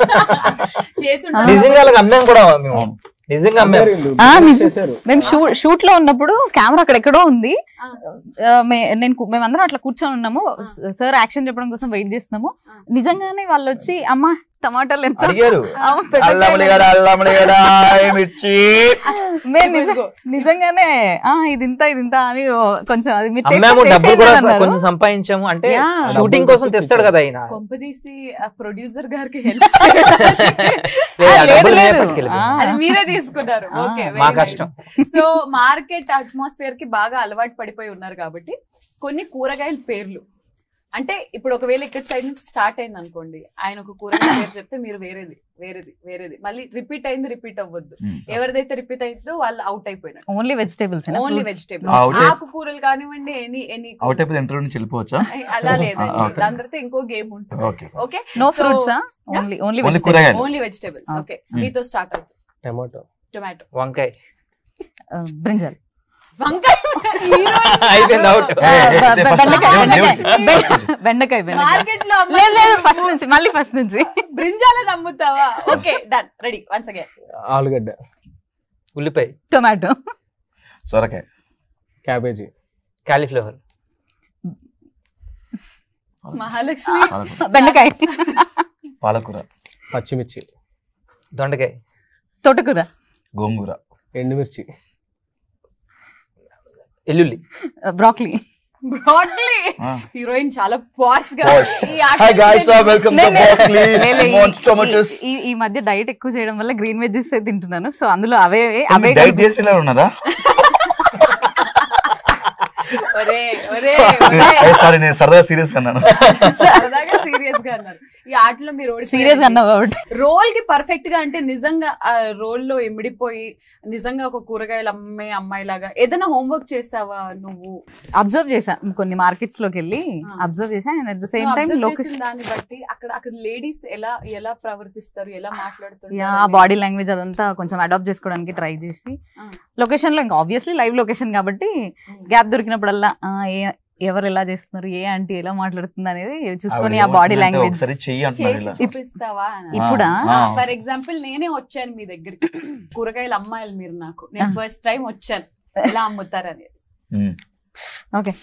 చేస్తుంటారు నిజంగా అలాగ అమ్మాం కూడా మేము అవును. నిజంగా అమ్మాం అందరూ వీళ్ళు ఆ, business నిజం. చేశారు మేము షూట్ షూట్ లో ఉన్నప్పుడు కెమెరా అక్కడ ఎక్కడో ఉంది ఆ. ఆ, మే- నేను కు- మేమందరం అట్లా కూర్చొని ఉన్నాము సార్ యాక్షన్ చెప్పడం కోసం వెయిట్ చేస్తున్నాము ఆ. నిజంగానే వాళ్ళు వచ్చి అమ్మా టమాటాలు ఎంత అడిగారు ఆ, పెట్టకాయలు అల్లముడి గడ అల్లముడి గడ మిర్చి మేము నిజ- నిజంగానే ఆ ఇది ఇంత ఇది ఇంత అని ఓ కొంచెం అది మీరు అమ్మాము చేస్తే డబ్బులు కూడా చేసేయమన్నారు. కొంచెం సంపాదించాము అంటే Yeah. షూటింగ్ డబ్బులు కోసం కోసం తెస్తాడు కదా ఆయన కొంపదీసి ఆ ప్రొడ్యూసర్ గారికి హెల్ప్ లేదు, ఆ లేదు, డబ్బులు లేదు. నేనే పట్టుకెళ్ళిపోయాను. ఆ. అది మీరే తీసుకున్నారు ఆ, ఓకే మా కష్టం సో మార్కెట్ అట్మాస్ఫియర్ కి బాగా అలవాటు పడిపోయి ఉన్నారు కాబట్టి కొన్ని కూరగాయల పేర్లు అంటే ఇప్పుడు ఒకవేళ ఇక్కడ సైడ్ నుంచి స్టార్ట్ అయింది అనుకోండి ఆయన ఒక కూరగాయ పేరు చెప్తే మీరు వేరేది వేరేది వేరేది మళ్ళీ రిపీట్ అయింది రిపీట్ అవ్వద్దు ఎవరిదైతే రిపీట్ అయిందో వాళ్ళు అవుట్ అయిపోయినారు only vegetables only vegetable Ah, out is- ఆకుకూరలు కానివ్వండి ఎనీ ఎనీ అవుట్ అయిపోతే ఇంటర్వ్యూ నుంచి వెళ్ళిపోవచ్చా అలా లేదు Ah, okay. దాని తర్వాత ఇంకో గేమ్ ఉంటుంది okay okay no So- fruits only only only vegetables కూరగాయలు only vegetables Ah. Okay Hmm. మీతో స్టార్ట్ అవుతుంది టమాటో టొమాటో వంకాయ బ్రింజల్ వంకాయ అయిపోయింది అవుట్ ఏ, ఏ, ఇదే first బెండకాయ దేవుడు, బెండకాయ దేవుడు. బెండ- బెండకాయ బెండకాయ మార్కెట్ లో లేదు లేదు ఫస్ట్ నుంచి మళ్ళీ ఫస్ట్ నుంచి బ్రింజాలని నమ్ముతావా okay done ready once again ఆలుగడ్డ ఉల్లిపాయ టొమాటో సొరకాయ క్యాబేజీ కాలీఫ్లవర్ మహాలక్ష్మి పాలకూర బెండకాయ పాలకూర పచ్చిమిర్చి దొండకాయ తోటకూర గోంగూర ఎండుమిర్చి ఎల్లుల్లి బ్రాక్లీ బ్రాడ్లీ ఆ. హీరోయిన్ చాలా పాష్ గా Posh. ఈ ఆట hi guys welcome to broccoli tomatoes ఈ ఈ మధ్య డైట్ ఎక్కువ చేయడం వల్ల గ్రీన్ వెజ్జెస్ తింటున్నాను సో అందులో అవే అవే డైట్ చేసి ఇలా ఉన్నదా ఒరే ఒరే ఒరే. సారీ నేను సరదా సీరియస్ అన్నాను సరదాగా సీరియస్ గా అన్నారు ఈ ఆటలో మీరు సీరియస్ గా అన్నావు కాబట్టి రోల్ కి పర్ఫెక్ట్ గా అంటే నిజంగా ఆ రోల్ లో ఇమిడిపోయి నిజంగా ఒక కూరగాయలు అమ్మే అమ్మాయి లాగా ఏదైనా హోంవర్క్ చేసావా నువ్వు అబ్జర్వ్ చేశా కొన్ని మార్కెట్స్ లోకి వెళ్ళి ఆ. అబ్జర్వ్ చేశా అండ్ అట్ ద సేమ్ నువ్వు టైం observe లొకేషన్ చేసిన దాన్ని బట్టి అక్కడ అక్కడ లేడీస్ ఎలా ఎలా ప్రవర్తిస్తారు ఎలా మాట్లాడుతుంటారు యా అనేది. బాడీ లాంగ్వేజ్ అదంతా కొంచెం అడాప్ట్ చేసుకోవడానికి ట్రై చేసి ఆ. లొకేషన్ లో ఇంకా ఆబ్వియస్లీ లైవ్ లొకేషన్ కాబట్టి గ్యాప్ దొరికినప్పుడల్లా ఆ, ఏ- ఎవరు ఎలా చేస్తున్నారు ఏ ఆంటీ ఎలా మాట్లాడుతుంది అనేది చూసుకొని ఆ బాడీ లాంగ్వేజ్ ఒకసారి చెయ్యి అంటున్నారు చేసి ఇలా చూపిస్తావా ఇప్పుడా? ఆ, ఆ. ఫర్ ఎగ్జాంపుల్ నేనే వచ్చాను మీ దగ్గరికి కూరగాయలు అమ్మాయిలు మీరు నాకు నేను ఆ. ఫస్ట్ టైం వచ్చాను ఎలా అమ్ముతారని ఉమ్. ఓకే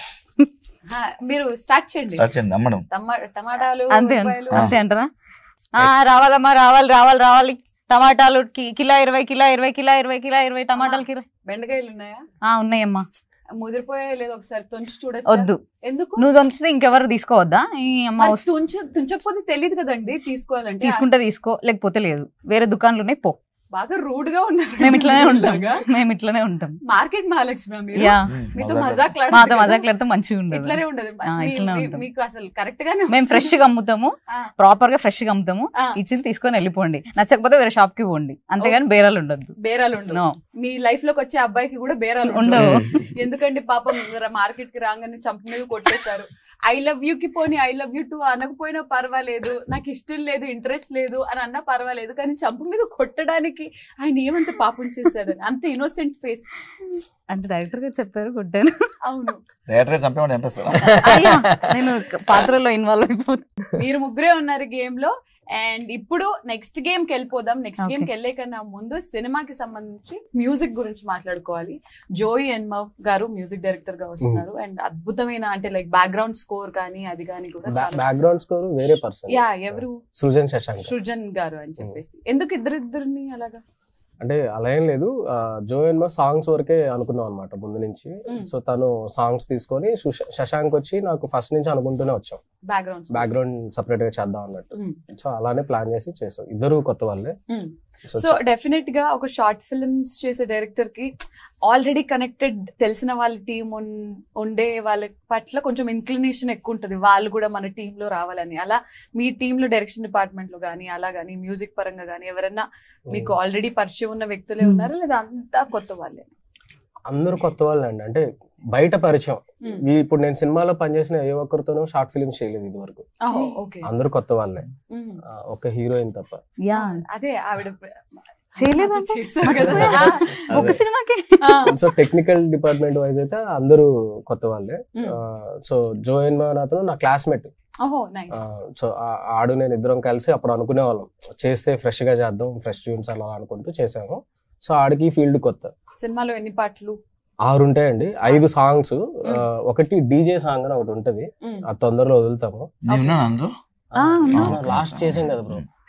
ఆ, మీరు స్టార్ట్ చేయండి స్టార్ట్ చేయండి అమ్మడం టమా- టమాటాలు అంతే ఉల్లిపాయలు. అంతే అంటారా ఆ, రావాలమ్మా రావాలి రావాలి రావాలి టమాటాలు కి- కిలో ఇరవై కిలో ఇరవై కిలో ఇరవై కిలో ఇరవై టమాటాలు కిలో బెండకాయలు ఉన్నాయా ఆ ఉన్నాయమ్మా ముదిరిపోయా లేదు ఒకసారి తుంచి చూడొచ్చు వద్దు ఎందుకు నువ్వు దంచితే ఇంకెవరు తీసుకోవద్దా ఈ అమ్మ మరి వస్తు- తుంచ తుంచకపోతే తెలియదు కదండి తీసుకోవాలంటే తీసుకుంటే తీసుకో లేకపోతే లేదు వేరే దుకాన్లు ఉన్నాయి పో బాగా రూడ్ గా ఉన్నారు మేము ఇట్లానే ఉంటాం మేము ఇట్లానే ఉంటాం మార్కెట్ మహాలక్ష్మి మీరు యా ఉమ్, మీతో మజాక్. మజాక్ మాతో మజాక్లడితే మంచిగా ఉండదు ఇట్లానే ఉండదు ఆ, మీ- ఇట్లానే మీ- ఉంటాం. మీకు అసలు కరెక్ట్ గానే మేము ఫ్రెష్ గా అమ్ముతాము ఆ. ప్రాపర్ గా ఫ్రెష్ గా అమ్ముతాము ఆ. ఇచ్చింది తీసుకొని వెళ్ళిపోండి నచ్చకపోతే వేరే షాప్ కి పోండి అంతేగాని బేరాలు ఉండద్దు బేరాలు ఉండవు No. మీ లైఫ్ లోకి వచ్చే అబ్బాయికి కూడా బేరాలు ఉండవు. ఉండవు ఎందుకంటే పాపం మార్కెట్ కి రాగానే చంప మీద కొట్టేశారు ఐ లవ్ యూ కి పోని ఐ లవ్ యూ టు అనకపోయినా పర్వాలేదు నాకు ఇష్టం లేదు ఇంట్రెస్ట్ లేదు అని అన్నా పర్వాలేదు కానీ చంప మీద కొట్టడానికి ఆయన ఏమంత పాపం చేశాడని అంత ఇన్నోసెంట్ ఫేస్ అంటే డైరెక్టర్ గా చెప్పారు కొట్టాను అవును డైరెక్టర్ చంపేవాడు చంపేస్తారా అయ్యా, నేను పాత్రలో ఇన్వాల్వ్ అయిపోతాను మీరు ముగ్గురే ఉన్నారు గేమ్ లో అండ్ ఇప్పుడు నెక్స్ట్ గేమ్ కి వెళ్ళిపోదాం నెక్స్ట్ Okay. గేమ్ కి వెళ్ళే కన్నా ముందు సినిమాకి సంబంధించి మ్యూజిక్ గురించి మాట్లాడుకోవాలి జోయి ఎన్మవ్ గారు మ్యూజిక్ డైరెక్టర్ గా వస్తున్నారు అండ్ అద్భుతమైన అంటే లైక్ బ్యాక్గ్రౌండ్ స్కోర్ కానీ అది కానీ కూడా చాలా- బ్యాక్గ్రౌండ్ స్కోర్ వేరే పర్సన్ యా ఎవరు సృజన్ శశాంక్ సృజన్ గారు అని చెప్పేసి ఎందుకు ఇద్దరిద్దరిని అలాగా అంటే అలా ఏం లేదు జో ఎన్మో సాంగ్స్ వరకే అనుకున్నాం అనమాట ముందు నుంచి Mm. సో తను సాంగ్స్ తీసుకొని సుశ- శశాంక్ వచ్చి నాకు ఫస్ట్ నుంచి అనుకుంటూనే వచ్చాం బ్యాక్గ్రౌండ్ బ్యాక్గ్రౌండ్ సపరేట్ గా చేద్దాం అన్నట్టు Mm. సో అలానే ప్లాన్ చేసి చేసాం ఇద్దరు కొత్త వాళ్ళే సో సో డెఫినెట్ గా ఒక షార్ట్ ఫిల్మ్స్ చేసే డైరెక్టర్ కి ఆల్రెడీ కనెక్టెడ్ తెలిసిన వాళ్ళ టీం ఉండే వాళ్ళ పట్ల కొంచెం ఇన్క్లినేషన్ ఎక్కువ ఉంటుంది వాళ్ళు కూడా మన టీమ్ లో రావాలని అలా మీ టీమ్ లో డైరెక్షన్ డిపార్ట్మెంట్ లో కానీ అలా కానీ మ్యూజిక్ పరంగా కానీ ఎవరైనా మీకు ఆల్రెడీ పరిచయం ఉన్న వ్యక్తులే ఉన్నారా లేదా అంతా కొత్త వాళ్ళే అందరూ కొత్త వాళ్ళే అండి అంటే బయట పరిచయం ఈ ఇప్పుడు నేను సినిమాలో పనిచేసిన ఏ ఒక్కరితోనూ షార్ట్ ఫిల్మ్స్ చేయలేదు ఇది వరకు ఓకే అందరూ కొత్త వాళ్ళే ఆ, ఒక హీరోయిన్ తప్ప యా అదే ఆవిడ చేయలేదంటే? చేశారు కదా. మర్చిపోయా. ఆ, ఒక సినిమాకి ఆ, సో టెక్నికల్ డిపార్ట్మెంట్ వైజ్ అయితే అందరూ కొత్త వాళ్ళే Mm. సో జో ఎన్మోన్ అతను నా క్లాస్మేట్ ఓహో నైస్ సో ఆడు నేను ఇద్దరం కలిసి అప్పుడు అనుకునే వాళ్ళం చేస్తే ఫ్రెష్ గా చేద్దాం ఫ్రెష్ ట్యూన్స్ అలా అనుకుంటూ చేసాము సో ఆడికి ఫీల్డ్ కొత్త సినిమాలో ఎన్ని పాటలు ఆరు ఉంటాయండి ఐదు సాంగ్స్ ఒకటి డీజే సాంగ్ అని ఒకటి ఉంటది Mm. ఆ తొందరలో వదులుతాము నేను ఉన్నాను అందులో ఆ, ఉన్నా. లాస్ట్ చేసాం కదా బ్రో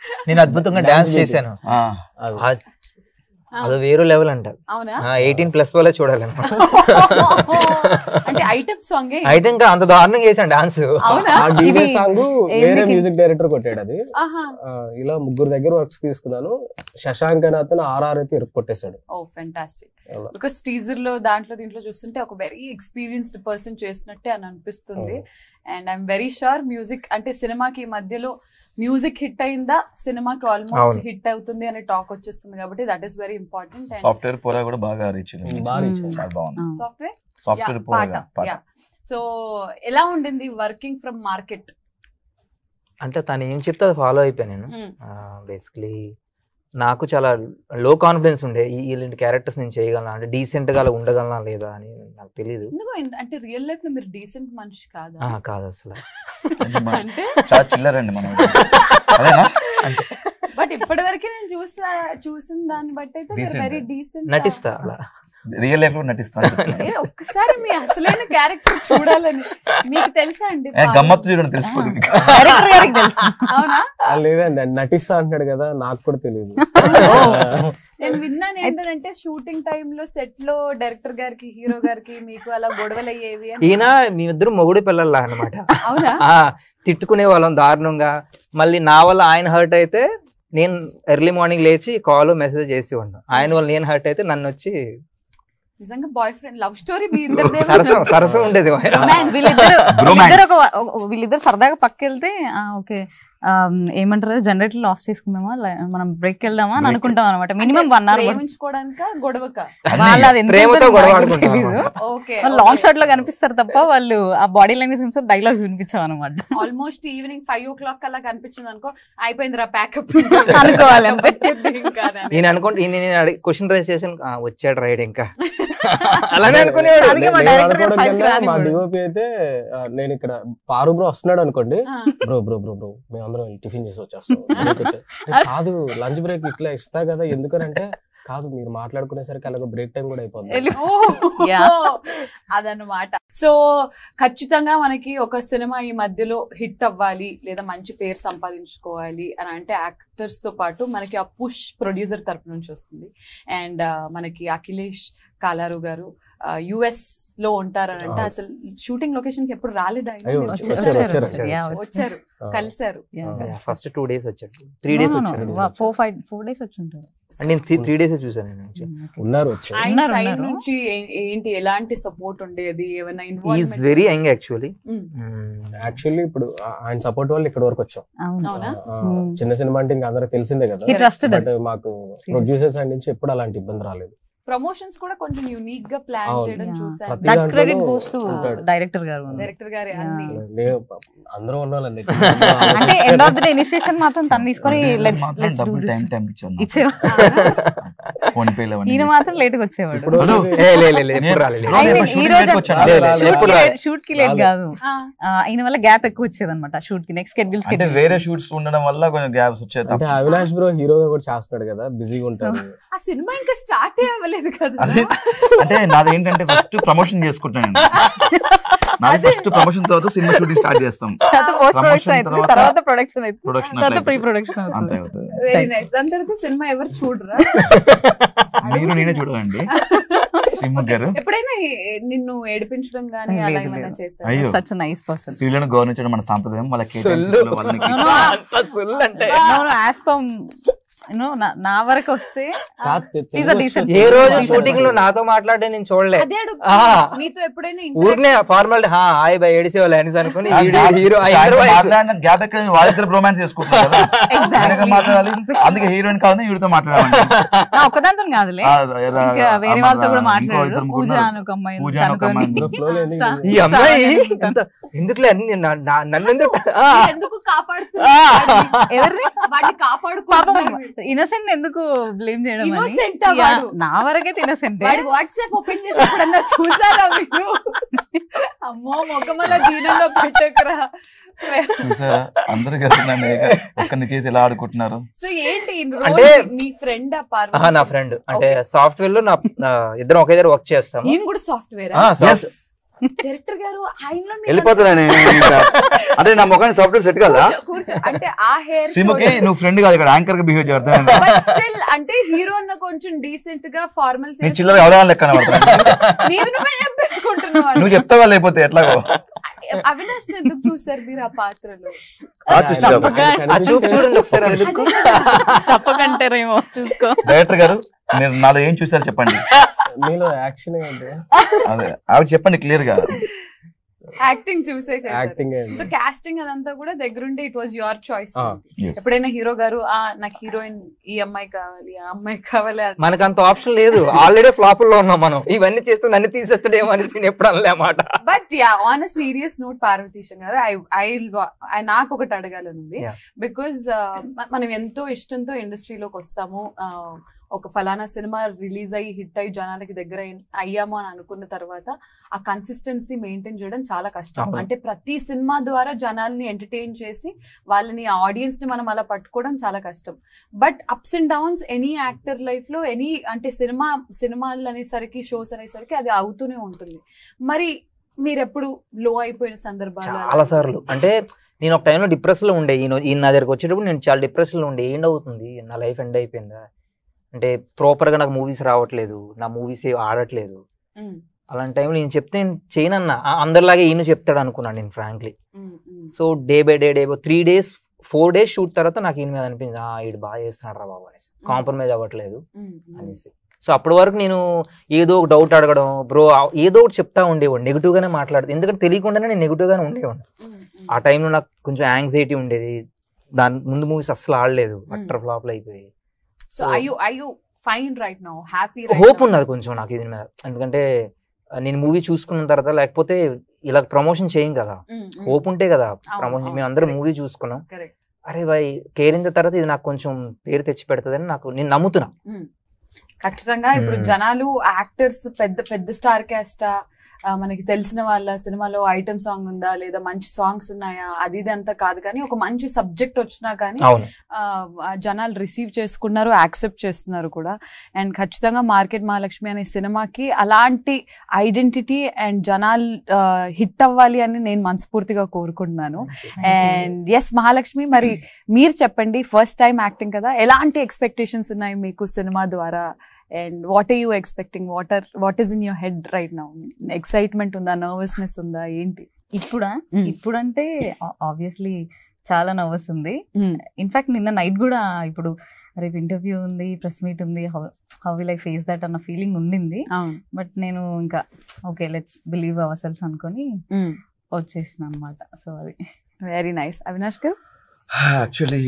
నేను అద్భుతంగా డాన్స్ చేశాను ఆ, అది. ఆ- అది వేరే లెవెల్ అంట అవునా ఎయిటీన్ ప్లస్ వాళ్ళే చూడాలి అంటే ఐటమ్ సాంగ్ అయితే ఇంకా అంత దారుణంగా చేశాను డాన్స్ అవునా ఆ డీజే ఇవి సాంగ్ ఏంది వేరే కి- మ్యూజిక్ డైరెక్టర్ కొట్టాడు అది ఆహా ఆ, ఇలా ముగ్గురు దగ్గర వర్క్స్ తీసుకున్నాను శశాంక్ అని అతను ఆర్ఆర్ అయితే ఇరుక్కు కొట్టేశాడు ఓ ఫెంటాస్టిక్ అలా. బికాస్ టీజర్ లో దాంట్లో దీంట్లో చూస్తుంటే ఒక వెరీ ఎక్స్పీరియన్స్డ్ పర్సన్ చేసినట్టే అని అనిపిస్తుంది and I'm very sure music అంటే సినిమాకి ఈ మధ్యలో మ్యూజిక్ హిట్ అయిందా సినిమాకి ఆల్మోస్ట్ అవును. హిట్ అవుతుంది అనే టాక్ వచ్చేస్తుంది కాబట్టి that is very important and software పోరా కూడా బాగా రీచ్ బాగా reach Hmm. చాలా బాగుంది ఆ. సాఫ్ట్వేర్ సాఫ్ట్వేర్ పోరా పాట సో ఎలా ఉండింది వర్కింగ్ ఫ్రమ్ మార్కెట్ అంటే తను ఏం చెప్తే అది ఫాలో అయిపోయాను నేను బేసిక్లీ నాకు చాలా లో కాన్ఫిడెన్స్ ఉండే ఈ ఇలాంటి క్యారెక్టర్స్ నేను చేయగలనా అంటే డీసెంట్ గా అలా ఉండగలనా లేదా అని నాకు తెలియదు ఎందుకు ఇంత- అంటే రియల్ లైఫ్ లో మీరు డీసెంట్ మనిషి కాదా ఆ, కాదు అసలు అంటే మన- అంటే చాలా చిల్లర్ అండి మనం అదేనా బట్ ఇప్పటి వరకు నేను చూసా చూసిన దాన్ని బట్టి అయితే Decent. వెరీ డీసెంట్ నటిస్తా అలా రియల్ లైఫ్ లో నటిస్తాను ఒక్కసారి మీ అసలైన క్యారెక్టర్ చూడాలని మీకు తెలుసా అండి ఏ, గమ్మత్తు చూడండి తెలుసుకోదు డైరెక్టర్ గారికి తెలుసు అవునా ఆ, లేదండి నటిస్తా అంటున్నాడు కదా నాకు కూడా తెలియదు నేను విన్నాను ఏంటంటే షూటింగ్ టైమ్ లో సెట్ లో డైరెక్టర్ గారికి హీరో గారికి మీకు అలా గొడవలు అయ్యేవి అని ఈయన మీ ఇద్దరు మొగుడు పిల్లల్లా అనమాట అవునా తిట్టుకునే వాళ్ళం దారుణంగా మళ్ళీ నా వల్ల ఆయన హర్ట్ అయితే నేను ఎర్లీ మార్నింగ్ లేచి కాల్ మెసేజ్ చేసి ఉన్నాను ఆయన వల్ల నేను హర్ట్ అయితే నన్ను వచ్చి నిజంగా బాయ్ ఫ్రెండ్ లవ్ స్టోరీ మీ ఇద్దరిదే సరసం సరసం ఉండేది Man, వీళ్ళిద్దరు వీళ్ళిద్దరు ఒక ఒక- వీళ్ళిద్దరు సరదాగా పక్కెళ్తే ఆ, ఓకే ఆ, ఏమంటారు జనరేటర్ ఆఫ్ చేసుకుందామా లే- మనం బ్రేక్ వెళ్దామా అని Break. అనుకుంటాం అనమాట మినిమం వన్ అవర్ ప్రేమించుకోవడానిక గొడవక వాళ్ళు అది ఎంత ప్రేమతో ఉంటుందో గొడవ నాకు ఆడుకుంటాం తెలీదు. అన్నమాట. ఓకే లాంగ్ షాట్ లో కనిపిస్తారు తప్ప వాళ్ళు ఆ బాడీ లాంగ్వేజ్ డైలాగ్స్ వినిపించాం అనమాట almost evening five o'clock అలా కనిపించింది అనుకో అయిపోయింది రా ప్యాకప్ అనుకోవాలి అంతే. ఈయన అనుకుంటే ఈయన నేను అడిగి క్వశ్చన్ రైజ్ చేసి "ఆ, వచ్చాడు రైడ్ ఇంకా అలానే అనుకునేవాడు అందుకే మా నేను director అనుకోవడం five కన్నా రాని మా వాడు. డిఓపి అయితే ఆ, నేను ఇక్కడ పారు బ్రో వస్తున్నాడు అనుకోండి బ్రో బ్రో బ్రో బ్రో మేము అందరం టిఫిన్ చేసి వచ్చేస్తాం break వచ్చే- "ఏ, కాదు లంచ్ బ్రేక్ ఇట్లా ఇస్తా కదా ఎందుకనంటే కాదు మీరు మాట్లాడుకునేసరికి అలాగ బ్రేక్ టైం కూడా అయిపోతుంది Yeah. అదనమాట సో ఖచ్చితంగా మనకి ఒక సినిమా ఈ మధ్యలో హిట్ అవ్వాలి లేదా మంచి పేరు సంపాదించుకోవాలి అని అంటే యాక్టర్స్ తో పాటు మనకి ఆ పుష్ ప్రొడ్యూసర్ తరపు నుంచి వస్తుంది అండ్ మనకి అఖిలేష్ కాలారు గారు యుఎస్ లో ఉంటారని అంటే అవును. అసలు షూటింగ్ లొకేషన్ కి ఎప్పుడు రాలేదు ఆయన. అయ్యో, మీరు వచ్చారు, వచ్చారు, చూసారా? వచ్చారు. వచ్చారు. Yeah, వచ్చారు. వచ్చారు ఆ, కలిసారు ఫస్ట్ టూ డేస్ వచ్చాడు త్రీ డేస్ వచ్చాడు ఫోర్ ఫైవ్ ఫోర్ డేస్ వచ్చి ఉంటారు అంటే నేను త్రీ డేస్ చూసాను నేను actually. ఉన్నారు వచ్చారు ఆయన ఉన్నారు, సైడ్ ఉన్నారు. నుంచి ఏ- ఏంటి ఎలాంటి సపోర్ట్ ఉండేది ఏమైనా is involvement very young actually actually ఇప్పుడు ఆ- ఆయన సపోర్ట్ వల్ల ఇక్కడ వరకు వచ్చాం అవును అవునా? ఆ, Hmm. చిన్న సినిమా అంటే ఇంకా అందరికి తెలిసిందే కదా He trusted బట్ us. మాకు ప్రొడ్యూసర్ సైడ్ నుంచి ఎప్పుడు అలాంటి ఇబ్బంది రాలేదు ప్రమోషన్స్ కూడా కొంచెం యూనిక్ గా ప్లాన్ అవును. చేయడం Yeah. చూసాను ప్రతి దట్ దాంట్లోనూ క్రెడిట్ గోస్ టు ఉంటాడు. డైరెక్టర్ గారు డైరెక్టర్ గారి Yeah. అన్ని నేను అందరూ ఉండాలండి అంటే end of the day initiation మాత్రం తను తీసుకొని లెట్స్ లెట్స్ డూ డబ్బులు టైం దిస్ టైం ఇచ్చాను ఇచ్చేవాడు ఫోన్ పే ఈయన మాత్రం లేట్ గా వచ్చేవాడు ఇప్పుడు హలో. ఏ లే లే, లే, ఎప్పుడు రాలేదు Bro, I నేను mean, shooting ఈ రోజు దగ్గరికి వచ్చాను. లేదు, లేదు, షూట్ ఎప్పుడు కి రాలేదు. లేట్- షూట్ కి లేట్ రాలేదు. కాదు ఆ, ఆ, ఈయన వల్ల గ్యాప్ ఎక్కువ వచ్చేది అనమాట షూట్ కి నెక్స్ట్ షెడ్యూల్స్ అంటే వేరే షూట్స్ ఉండడం వల్ల కొంచెం గ్యాప్స్ వచ్చాయి అంటే తప్ప అవినాష్ బ్రో హీరోగా కూడా చేస్తున్నాడు కదా బిజీగా ఉంటాడు ఆ సినిమా ఇంకా స్టార్ట్ అవ్వలేదు కదా అదే అంటే నాది ఏంటంటే ఫస్ట్ ప్రమోషన్ చేసుకుంటాను నాది ఫస్ట్ ప్రమోషన్ తర్వాత సినిమా షూటింగ్ స్టార్ట్ చేస్తాం తర్వాత పోస్ట్ Promotion ప్రొడక్షన్ అవుతుంది తర్వాత తర్వాత ప్రొడక్షన్ అవుతుంది ప్రొడక్షన్ తర్వాత ప్రీ ప్రొడక్షన్ అంతే అవుతుంది అవుతుంది వెరీ నైస్ దాని తర్వాత సినిమా ఎవరు చూడరా మీరు నేనే చూడాలండి శ్రీముఖ్ గారు ఎప్పుడైనా ఏ- నిన్ను ఏడిపించడం గానీ లేదు, అలా లేదు. ఏమైనా చేశారు అయ్యో సచ్ నైస్ పర్సన్ స్త్రీలను గౌరవించడం మన సాంప్రదాయం వాళ్ళ సొల్లు. కేటాయింపులు వాళ్ళకి అంత సొల్లు అంటే యాజ్ పమ్ యూనో నా వరకు వస్తే కాదు, He's a decent- ఏ రోజు షూటింగ్ లో నాతో మాట్లాడే నేను చూడలే అదే అడుగు ఆ. నీతో ఎప్పుడైనా ఊరినే ఫార్మాలిటీ హా హాయ్ బై ఏడిసే వాళ్ళు అనేసి అనుకుని హీరో గ్యాప్ ఎక్కడ వాళ్ళిద్దరు బ్రోమాన్స్ చేసుకుంటున్నారు కదా Exactly. వెనక మాట్లాడాలి అందుకే హీరోయిన్ కాదు వీడితో మాట్లాడాలి నా ఒక్కదాంతో కాదులే ఇంకా వేరే వాళ్ళతో కూడా మాట్లాడారు పూజ అని ఒక అమ్మాయి పూజ అని ఒక అమ్మాయి ఉంది. ఫ్లో లేదు Start- ఈ అమ్మాయి ఎంత ఎందుకులే అన్ని నా- నా- నన్ను ఎందుకు ఆ, ఎందుకు ఆ. కాపాడుతున్నా ఎవరిని వాడిని పాపం కాపాడుకోవాలి ఇన్నోసెంట్ ఎందుకు బ్లేమ్ చేయడం అని Innocent ఆ Yeah, వాడు. నా వరకైతే ఇన్నోసెంట్ వాడి వాట్సాప్ ఓపెన్ చేసినప్పుడన్నా చూసారా మీరు అమ్మో మొక్కమల దీనంలో పెట్టకరా చూసారా అందరు కలిసి నన్ను ఏక- ఒక్కరిని చేసి ఎలా ఆడుకుంటున్నారు సో ఏంటి ఇన్ని అంటే- రోజులు నీ ఫ్రెండ్ ఆ ఆహా, పార్వతి నా ఫ్రెండ్ అంటే సాఫ్ట్వేర్ లో నా నా ఇద్దరం ఒకే దగ్గర వర్క్ చేస్తాము నేను కూడా సాఫ్ట్వేర్ ఆ, soft- డైరెక్టర్ గారు ఆయనలో మీరు వెళ్ళిపోతున్నా నేను ఇంకా. అంటే నా ముఖానికి సాఫ్ట్వేర్ సెట్ కదా కూర్చో- కూర్చో అంటే ఆ హెయిర్ శ్రీముఖి నువ్వు ఫ్రెండ్ కాదు ఇక్కడ యాంకర్ గా బిహేవ్ చేస్తాను స్టిల్ అంటే హీరో అన్న కొంచెం డీసెంట్ గా ఫార్మల్స్ నేను చిల్లర ఎవరైనా లెక్క నీది నువ్వే చెప్పేసుకుంటున్నావు నువ్వు చెప్తావా లేకపోతే ఎట్లాగో అవినాష్ ఎందుకు చూసారు మీరు ఆ పాత్రలో ఆర్టిస్ట్ కాబట్టి ఆ చూపు చూడండి ఒకసారి ఆ look. తప్పకంటారేమో చూసుకో డైరెక్టర్ గారు మీరు నాలో ఏం చూసారు చెప్పండి మీలో యాక్షన్ ఏంటి అదే ఆవిడ చెప్పండి క్లియర్ గా యాక్టింగ్ చూసే చేశారు యాక్టింగ్ సో కాస్టింగ్ అదంతా కూడా దగ్గరుండి it was your choice Ah, yes. ఎప్పుడైనా హీరో గారు ఆ నాకు హీరోయిన్ ఈ అమ్మాయి కావాలి ఆ అమ్మాయి కావాలి అని- మనకు అంత ఆప్షన్ లేదు ఆల్రెడీ ఫ్లాప్ లో ఉన్నాం మనం ఇవన్నీ చేస్తే నన్ను తీసేస్తాడేమో అని నేను ఎప్పుడు అనలే మాట but yeah on a serious note Parvateesam గారు ఐ ఐ నాకు ఒకటి అడగాలని ఉంది Yeah. బికాజ్ మనం ఎంతో ఇష్టంతో ఇండస్ట్రీలోకి వస్తాము uh, ఒక ఫలానా సినిమా రిలీజ్ అయ్యి హిట్ అయ్యి జనాలకి దగ్గర అయ్యి- అయ్యాము అని అనుకున్న తర్వాత ఆ కన్సిస్టెన్సీ మెయింటైన్ చేయడం చాలా కష్టం అవును. అంటే ప్రతి సినిమా ద్వారా జనాల్ని ఎంటర్టైన్ చేసి వాళ్ళని ఆడియన్స్ ని మనం అలా పట్టుకోవడం చాలా కష్టం but ups and downs any actor life లో ఎనీ అంటే సినిమా సినిమాలు అనేసరికి షోస్ అనేసరికి అది అవుతూనే ఉంటుంది మరి మీరు ఎప్పుడు లో అయిపోయిన సందర్భాలు అలా- చాలా సార్లు అంటే నేను ఒక టైంలో డిప్రెస్ లో ఉండే ఈయన ఈయన నా దగ్గరకు వచ్చేటప్పుడు నేను చాలా డిప్రెస్ లో ఉండే ఏండ్ అవుతుంది నా లైఫ్ ఎండ్ అయిపోయిందా అంటే ప్రాపర్ గా నాకు మూవీస్ రావట్లేదు నా మూవీస్ ఆడట్లేదు ఉమ్, అలాంటి టైంలో నేను చెప్తే నేను చేయనన్నా ఆ, అందరిలాగే ఈయన చెప్తాడు అనుకున్నాను నేను frankly um, um. So day by day day three days four days shoot తర్వాత నాకు ఈయన మీద అనిపించింది ఆ ఈడు బాగా చేస్తున్నాడు రా బాబు అనేసి కాంప్రమైజ్ అవ్వట్లేదు ఉమ్, ఉమ్. అనేసి సో అప్పటి వరకు నేను ఏదో ఒక డౌట్ అడగడం బ్రో ఏదో ఒకటి చెప్తా ఉండేవాడు నెగిటివ్ గానే మాట్లాడుతూ ఎందుకంటే తెలియకుండానే నేను నెగిటివ్ గానే ఉండేవాడు ఉమ్, ఉమ్. ఆ టైంలో నాకు కొంచెం యాంగ్జైటీ ఉండేది దాని ముందు మూవీస్ అస్సలు ఆడలేదు అట్టర్ ఫ్లాప్లు అయిపోయి so I you I you fine right now happy hope ఉన్నది కొంచెం నాకు దీని మీద ఎందుకంటే ఆ, నేను మూవీ చూసుకున్న తర్వాత లేకపోతే ఇలా ప్రమోషన్ చేయం కదా హోప్ ఉంటే కదా ప్రమోషన్ అవును, మేము అందరం correct. మూవీ చూసుకున్నాం కరెక్ట్ అరే బాయ్ కేరింద తర్వాత ఇది నాకు కొంచెం పేరు తెచ్చి పెడుతుందని నాకు నేను నమ్ముతున్నా ఖచ్చితంగా ఇప్పుడు మ్మ్. జనాలు యాక్టర్స్ పెద్ద పెద్ద స్టార్ క్యాస్టా మనకి తెలిసిన వాళ్ళ సినిమాలో ఐటమ్ సాంగ్ ఉందా లేదా మంచి సాంగ్స్ ఉన్నాయా అది ఇది అంతా కాదు కానీ ఒక మంచి సబ్జెక్ట్ వచ్చినా కానీ అవును ఆ, ఆ జనాలు రిసీవ్ చేసుకున్నారు యాక్సెప్ట్ చేస్తున్నారు కూడా అండ్ ఖచ్చితంగా మార్కెట్ మహాలక్ష్మి అనే సినిమాకి అలాంటి ఐడెంటిటీ అండ్ జనాలు హిట్ అవ్వాలి అని నేను మనస్ఫూర్తిగా కోరుకుంటున్నాను అండ్ ఎస్ మహాలక్ష్మి మరి మీరు చెప్పండి ఫస్ట్ టైం యాక్టింగ్ కదా ఎలాంటి ఎక్స్పెక్టేషన్స్ ఉన్నాయి మీకు సినిమా ద్వారా and what are you expecting what are what is in your head right now excitement ఉందా నర్వస్నెస్ ఉందా ఏంటి ఇప్పుడా Mm. ఇప్పుడంటే ఆబ్వియస్లీ చాలా నర్వస్ ఉంది ఇన్ఫాక్ట్ నిన్న నైట్ కూడా ఇప్పుడు రేపు ఇంటర్వ్యూ ఉంది ప్రెస్ మీట్ ఉంది how will I face that అన్న ఫీలింగ్ ఉండింది అవును బట్ నేను ఇంకా okay let's believe ourselves అనుకొని వచ్చేసిన అనమాట సో అది వెరీ నైస్ అవినాష్ గారు యాక్చువల్లీ